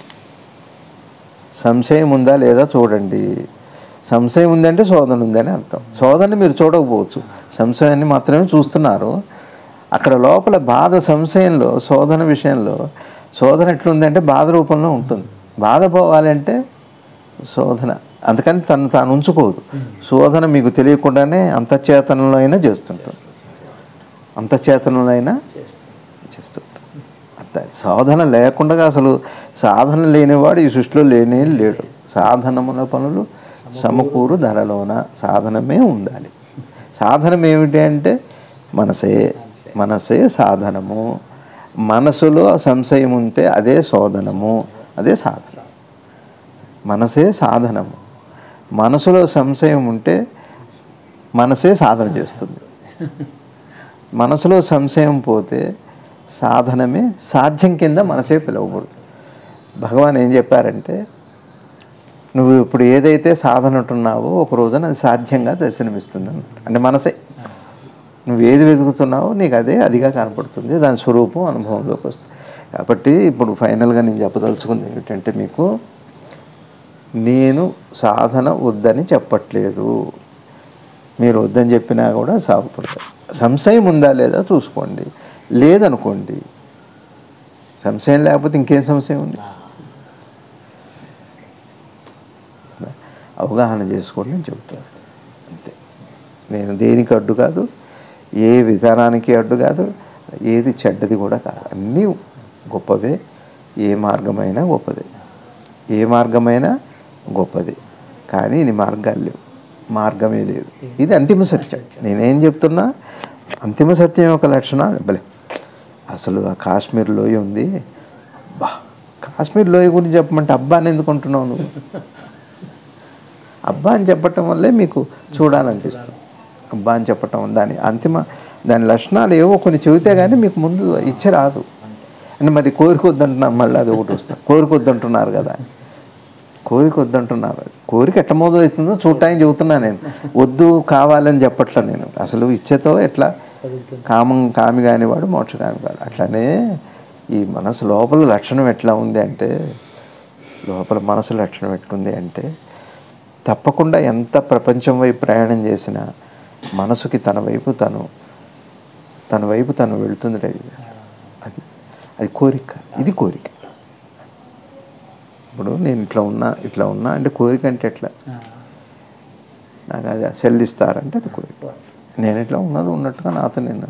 సంశయం ఉందా లేదా చూడండి సంశయం ఉందంటే శోధన ఉందని అర్థం శోధన మీరు చూడకపోవచ్చు సంశయాన్ని మాత్రమే చూస్తున్నారు అక్కడ లోపల బాధ సంశయంలో శోధన విషయంలో శోధన ఎట్లుందంటే బాధ రూపంలో ఉంటుంది బాధ పోవాలంటే శోధన అందుకని తను తాను ఉంచుకోదు శోధన మీకు తెలియకుండానే అంతఃచేతనంలో అయినా చేస్తుంటుంది అంతఃచేతనంలో అయినా చేస్తుంటాడు అంత సాధన లేకుండా అసలు సాధన లేనివాడు ఈ సృష్టిలో లేనే లేడు సాధనముల పనులు సమకూరు ధరలోన సాధనమే ఉండాలి సాధనం ఏమిటి అంటే మనసే మనసే సాధనము మనసులో సంశయం ఉంటే అదే శోధనము అదే సాధన మనసే సాధనము మనసులో సంశయం ఉంటే మనసే సాధన చేస్తుంది మనసులో సంశయం పోతే సాధనమే సాధ్యం కింద మనసే పిలువబడుతుంది భగవాన్ ఏం చెప్పారంటే నువ్వు ఇప్పుడు ఏదైతే సాధన ఉంటున్నావో ఒక రోజున అది సాధ్యంగా దర్శనమిస్తుంది అన్నమాట అంటే మనసే నువ్వు ఏది వెతుకుతున్నావో నీకు అదే అదిగా కనపడుతుంది దాని స్వరూపం అనుభవంలోకి వస్తుంది కాబట్టి ఇప్పుడు ఫైనల్గా నేను చెప్పదలుచుకుంది ఏమిటంటే మీకు నేను సాధన వద్దని చెప్పట్లేదు మీరు వద్దని చెప్పినా కూడా సాగుతుంటారు సంశయం ఉందా లేదా చూసుకోండి లేదనుకోండి సంశయం లేకపోతే ఇంకేం సంశయం ఉంది అవగాహన చేసుకోండి నేను చెబుతాను అంతే నేను దేనికి అడ్డు కాదు ఏ విధానానికి అడ్డు కాదు ఏది చెడ్డది కూడా కాదు అన్నీ గొప్పవే ఏ మార్గమైనా గొప్పదే ఏ మార్గమైనా గొప్పది కానీ ఇన్ని మార్గాలు లేవు మార్గమే లేదు ఇది అంతిమ సత్యం నేనేం చెప్తున్నా అంతిమ సత్యం యొక్క లక్షణాలు భలే అసలు ఆ కాశ్మీర్ లోయ ఉంది బా కాశ్మీర్ లోయ గురించి చెప్పమంటే అబ్బా అని ఎందుకు అంటున్నావు నువ్వు అబ్బా అని చెప్పటం వల్లే మీకు చూడాలనిపిస్తుంది అబ్బా అని చెప్పటం దాని అంతిమ దాని లక్షణాలు ఏవో కొన్ని చెబితే కానీ మీకు ముందు ఇచ్చ రాదు అంటే మరి కోరిక వద్దంటున్నారు మళ్ళీ అది ఒకటి వస్తుంది కోరిక వద్దంటున్నారు కదా కోరిక వద్దంటున్నారు కోరిక ఎట్ట మొదలవుతుందో చూడటానికి చెబుతున్నా నేను వద్దు కావాలని చెప్పట్లా నేను అసలు ఇచ్చేతో ఎట్లా కామం కామి కానివాడు మోక్ష కామి కాడు అట్లానే ఈ మనసు లోపల లక్షణం ఎట్లా ఉంది అంటే లోపల మనసు లక్షణం ఎట్లుంది అంటే తప్పకుండా ఎంత ప్రపంచం వైపు ప్రయాణం చేసినా మనసుకి తన వైపు తను తన వైపు తను వెళుతుంది రవి గారు. అది అది కోరిక ఇది కోరిక ఇప్పుడు నేను ఇట్లా ఉన్నా ఇట్లా ఉన్నా అంటే కోరిక అంటే ఎట్లా నాకు అది సెల్ ఇస్తారంటే అది కోరిక నేను ఇట్లా ఉన్నది ఉన్నట్టుగా నాతో నేను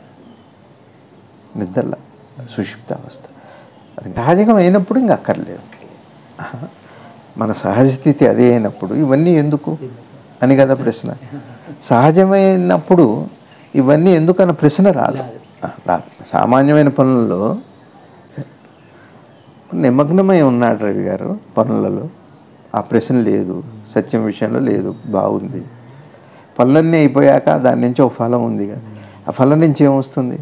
నిద్రల సుషిప్త అవస్థ అది సహజంగా అయినప్పుడు ఇంక అక్కర్లేదు ఆహా. మన సహజ స్థితి అదే అయినప్పుడు ఇవన్నీ ఎందుకు అని కదా ప్రశ్న సహజమైనప్పుడు ఇవన్నీ ఎందుకు అన్న ప్రశ్న రాదు ఆ, రాదు సామాన్యమైన పనులలో సరే, నిమగ్నమై ఉన్నాడు రవి గారు పనులలో ఆ ప్రశ్న లేదు సత్యం విషయంలో లేదు బాగుంది పనులన్నీ అయిపోయాక దాని నుంచి ఒక ఫలం ఉంది కదా ఆ ఫలం నుంచి ఏమొస్తుంది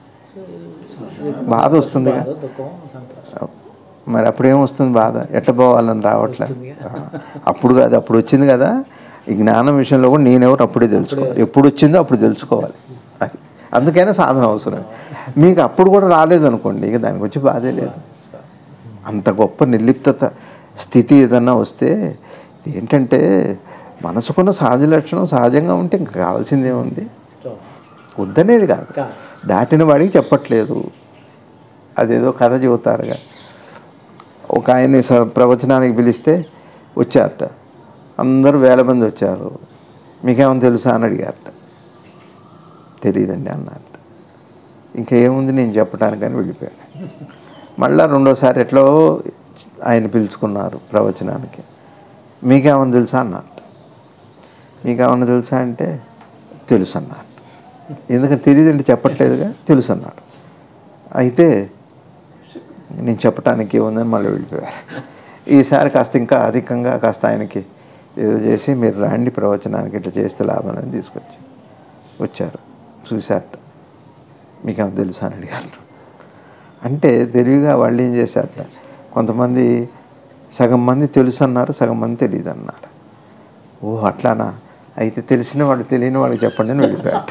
బాధ వస్తుందిగా దుఃఖం సంతోషం మరి అప్పుడు ఏమొస్తుంది బాధ ఎట్లా పోవాలని రావట్లే ఆ, అప్పుడు కాదు అప్పుడు వచ్చింది కదా ఈ జ్ఞానం విషయంలో కూడా నేనెవరు అప్పుడే తెలుసుకోవాలి ఎప్పుడు వచ్చిందో అప్పుడు తెలుసుకోవాలి అది అందుకైనా సాధన అవసరం మీకు అప్పుడు కూడా రాలేదు అనుకోండి ఇక దానికి వచ్చి బాధే లేదు అంత గొప్ప నిర్లిప్తత స్థితి ఏదన్నా వస్తే ఏంటంటే మనసుకున్న సహజ లక్షణం సహజంగా ఉంటే ఇంకా కావాల్సిందే ఉంది వద్దనేది కాదు కాదు. దాటిన వాడికి చెప్పట్లేదు అదేదో కథ చెబుతారుగా ఒక ఆయన్ని స- ప్రవచనానికి పిలిస్తే వచ్చారట అందరూ వేల మంది వచ్చారు మీకేమైనా తెలుసా అని అడిగారట తెలియదండి అన్నారట ఇంకా ఏముంది నేను చెప్పడానికని వెళ్ళిపోయాను మళ్ళా రెండోసారి ఎట్లో ఆయన పిలుచుకున్నారు ప్రవచనానికి మీకేమైనా తెలుసా అన్నారట మీకేమైనా తెలుసా అంటే తెలుసు అన్నారు ఎందుకంటే తెలియదంటే చెప్పట్లేదుగా తెలుసు అన్నారు అయితే నేను చెప్పడానికి ఏముందని మళ్ళీ వెళ్ళిపోయారు ఈసారి కాస్త ఇంకా అధికంగా కాస్త ఆయనకి ఏదో చేసి మీరు రాండి ప్రవచనానికి ఇట్లా చేస్తే లాభం అని తీసుకొచ్చి వచ్చారు చూశారట మీకేమో తెలుసా అని అడిగారు అంటే తెలివిగా వాళ్ళు ఏం చేశారట కొంతమంది సగం మంది తెలుసు అన్నారు సగం మంది తెలియదు అన్నారు ఓ అట్లానా అయితే తెలిసిన వాడు తెలియని వాడికి చెప్పండి అని వెళ్ళిపోయాడు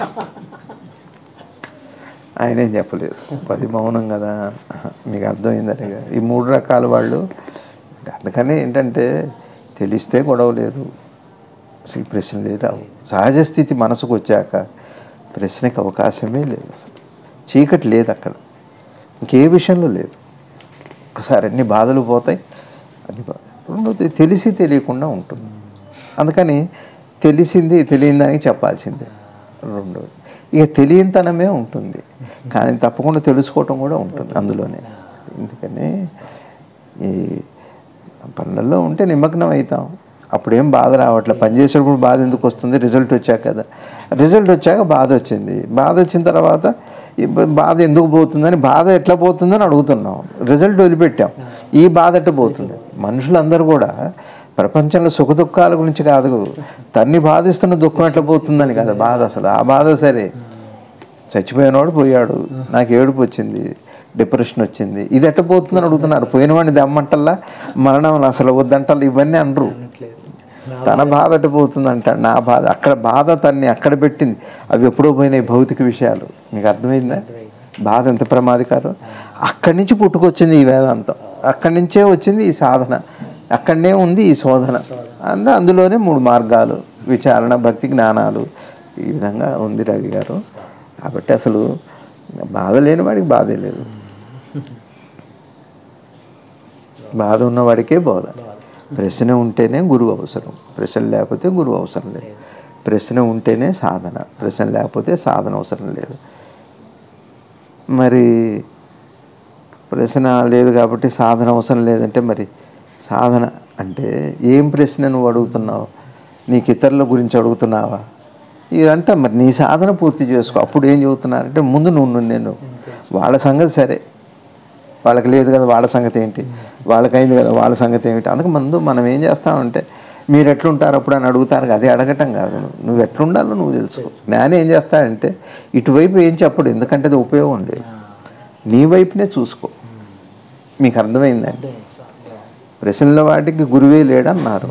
ఆయన ఏం చెప్పలేదు పది మౌనం కదా ఆహా, మీకు అర్థమైందని ఈ మూడు రకాల వాళ్ళు అందుకని ఏంటంటే తెలిస్తే గొడవ లేదు అసలు ఈ ప్రశ్నలే రావు సహజ స్థితి మనసుకు వచ్చాక ప్రశ్నకి అవకాశమే లేదు అసలు చీకటి లేదు అక్కడ ఇంకే విషయంలో లేదు ఒకసారి అన్ని బాధలు పోతాయి అన్ని బా- రెండోది తెలిసి తెలియకుండా ఉంటుంది అందుకని తెలిసింది తెలియని దానికి చెప్పాల్సిందే రెండోది ఇక తెలియనితనమే ఉంటుంది కానీ తప్పకుండా తెలుసుకోవటం కూడా ఉంటుంది అందులోనే ఎందుకని ఈ పనులలో ఉంటే నిమగ్నం అవుతాం అప్పుడేం బాధ రావట్లే పని చేసేటప్పుడు బాధ ఎందుకు వస్తుంది రిజల్ట్ వచ్చాక కదా రిజల్ట్ వచ్చాక బాధ వచ్చింది బాధ వచ్చిన తర్వాత ఈ బ- బాధ ఎందుకు పోతుందని బాధ ఎట్లా పోతుందని అడుగుతున్నాం రిజల్ట్ వదిలిపెట్టాం ఈ బాధ ఎట్లా పోతుంది మనుషులందరూ కూడా ప్రపంచంలో సుఖ దుఃఖాల గురించి కాదు తన్ని బాధిస్తున్న దుఃఖం ఎట్లా పోతుందని కదా బాధ అసలు ఆ బాధ సరే చచ్చిపోయినవాడు పోయాడు నాకు ఏడుపు వచ్చింది డిప్రెషన్ వచ్చింది ఇది ఎట్ట పోతుందని అడుగుతున్నారు పోయినవాడిని దమ్మంటల్లా మరణం అసలు వద్దంటల్లా ఇవన్నీ అనరు అనట్లేదు తన బాధ ఎట్ట పోతుంది అంటాడు నా బాధ అక్కడ బాధ తన్ని అక్కడ పెట్టింది అవి ఎప్పుడో పోయినాయి భౌతిక విషయాలు మీకు అర్థమైందా బాధ ఎంత ప్రమాదకారం అక్కడి నుంచి పుట్టుకొచ్చింది ఈ వేదాంతం అక్కడి నుంచే వచ్చింది ఈ సాధన అక్కడనే ఉంది ఈ శోధన అందు అందులోనే మూడు మార్గాలు విచారణ భక్తి జ్ఞానాలు ఈ విధంగా ఉంది రవి గారు కాబట్టి అసలు బాధ లేని వాడికి బాధే లేదు బాధ ఉన్నవాడికే బోధ ప్రశ్న ఉంటేనే గురువు అవసరం ప్రశ్న లేకపోతే గురువు అవసరం లేదు ప్రశ్న ఉంటేనే సాధన ప్రశ్న లేకపోతే సాధన అవసరం లేదు మరి ప్రశ్న లేదు కాబట్టి సాధన అవసరం లేదంటే మరి సాధన అంటే ఏం ప్రశ్న నువ్వు అడుగుతున్నావు నీకు ఇతరుల గురించి అడుగుతున్నావా ఇదంతా మరి నీ సాధన పూర్తి చేసుకో అప్పుడు ఏం చెబుతున్నారంటే ముందు నువ్వు నువ్వు నేను వాళ్ళ సంగతి సరే వాళ్ళకి లేదు కదా వాళ్ళ సంగతి ఏంటి వాళ్ళకైంది కదా వాళ్ళ సంగతి ఏమిటి అందుకు ముందు మనం ఏం చేస్తామంటే మీరు ఎట్లుంటారు అప్పుడు అని అడుగుతారు కదా, అది అడగటం కాదు నువ్వు నువ్వు ఎట్లుండాలో నువ్వు తెలుసుకో జ్ఞాని ఏం చేస్తాడంటే ఇటువైపు ఏం చెప్పడు ఎందుకంటే అది ఉపయోగం లేదు నీ వైపునే చూసుకో మీకు అర్థమైందండి ప్రశ్నల వాటికి గురువే లేడన్నారు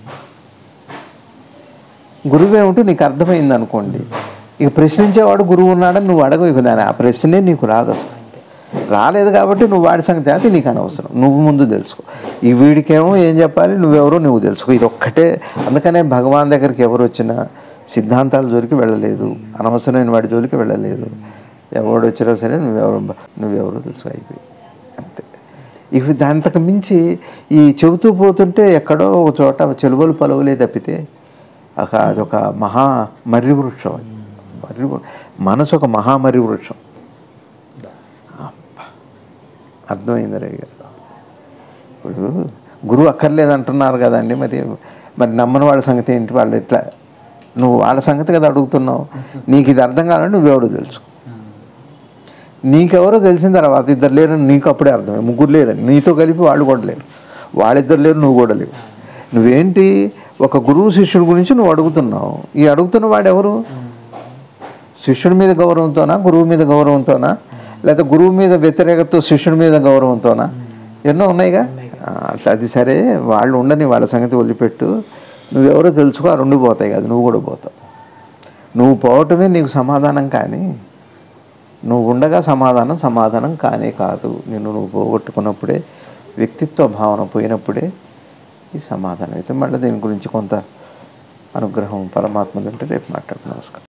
గురువే ఉంటూ నీకు అర్థమైంది అనుకోండి ఇక ప్రశ్నించేవాడు గురువు ఉన్నాడని నువ్వు అడగవు ఇక దాని ఆ ప్రశ్నే నీకు రాదు అసలు రాలేదు కాబట్టి నువ్వు వాడి సంగతి అది నీకు అనవసరం నువ్వు ముందు తెలుసుకో ఈ వీడికేమో ఏం చెప్పాలి నువ్వెవరో నువ్వు తెలుసుకో ఇది ఒక్కటే అందుకనే భగవాన్ దగ్గరికి ఎవరు వచ్చినా సిద్ధాంతాల జోలికి వెళ్ళలేదు అనవసరమైన వాడి జోలికి వెళ్ళలేదు ఎవడు వచ్చినా సరే నువ్వెవరు నువ్వెవరో తెలుసుకో అయిపోయి అంతే ఇవి దాంతకు మించి ఈ చెబుతూ పోతుంటే ఎక్కడో ఒక చోట చెలువలు పలువలే తప్పితే ఒక అదొక మహా మర్రి వృక్షం అది మర్రి వృ- మనసు ఒక మహా మర్రి వృక్షం అబ్బా. అర్థమైంది రవి గారు ఇప్పుడు గురువు అక్కర్లేదు అంటున్నారు కదండి మరి మరి నమ్మని వాళ్ళ సంగతి ఏంటి వాళ్ళు ఎట్లా నువ్వు వాళ్ళ సంగతి కదా అడుగుతున్నావు నీకు ఇది అర్థం కావాలని నువ్వెవడో తెలుసు నీకెవరో తెలిసిన తర్వాత ఇద్దరు లేరని నీకు అప్పుడే అర్థమే ముగ్గురు లేరని నీతో కలిపి వాళ్ళు కూడా లేరు వాళ్ళిద్దరు లేరు నువ్వు కూడా లేవు నువ్వేంటి ఒక గురువు శిష్యుడి గురించి నువ్వు అడుగుతున్నావు ఈ అడుగుతున్న వాడు ఎవరు శిష్యుడి మీద గౌరవంతోనా గురువు మీద గౌరవంతోనా లేదా గురువు మీద వ్యతిరేకతతో శిష్యుడి మీద గౌరవంతోనా ఎన్నో ఉన్నాయిగా ఆ, అట్లా అది సరే వాళ్ళు ఉండని వాళ్ళ సంగతి వదిలిపెట్టు నువ్వెవరో తెలుసుకో ఆ రెండు పోతాయి కదా నువ్వు కూడా పోతావు నువ్వు పోవటమే నీకు సమాధానం కానీ నువ్వు ఉండగా సమాధానం సమాధానం కానే కాదు నిన్ను నువ్వు పోగొట్టుకున్నప్పుడే వ్యక్తిత్వ భావన పోయినప్పుడే ఈ సమాధానం అయితే మళ్ళీ దీని గురించి కొంత అనుగ్రహం పరమాత్మది ఉంటే రేపు మాట్లాడు నమస్కారం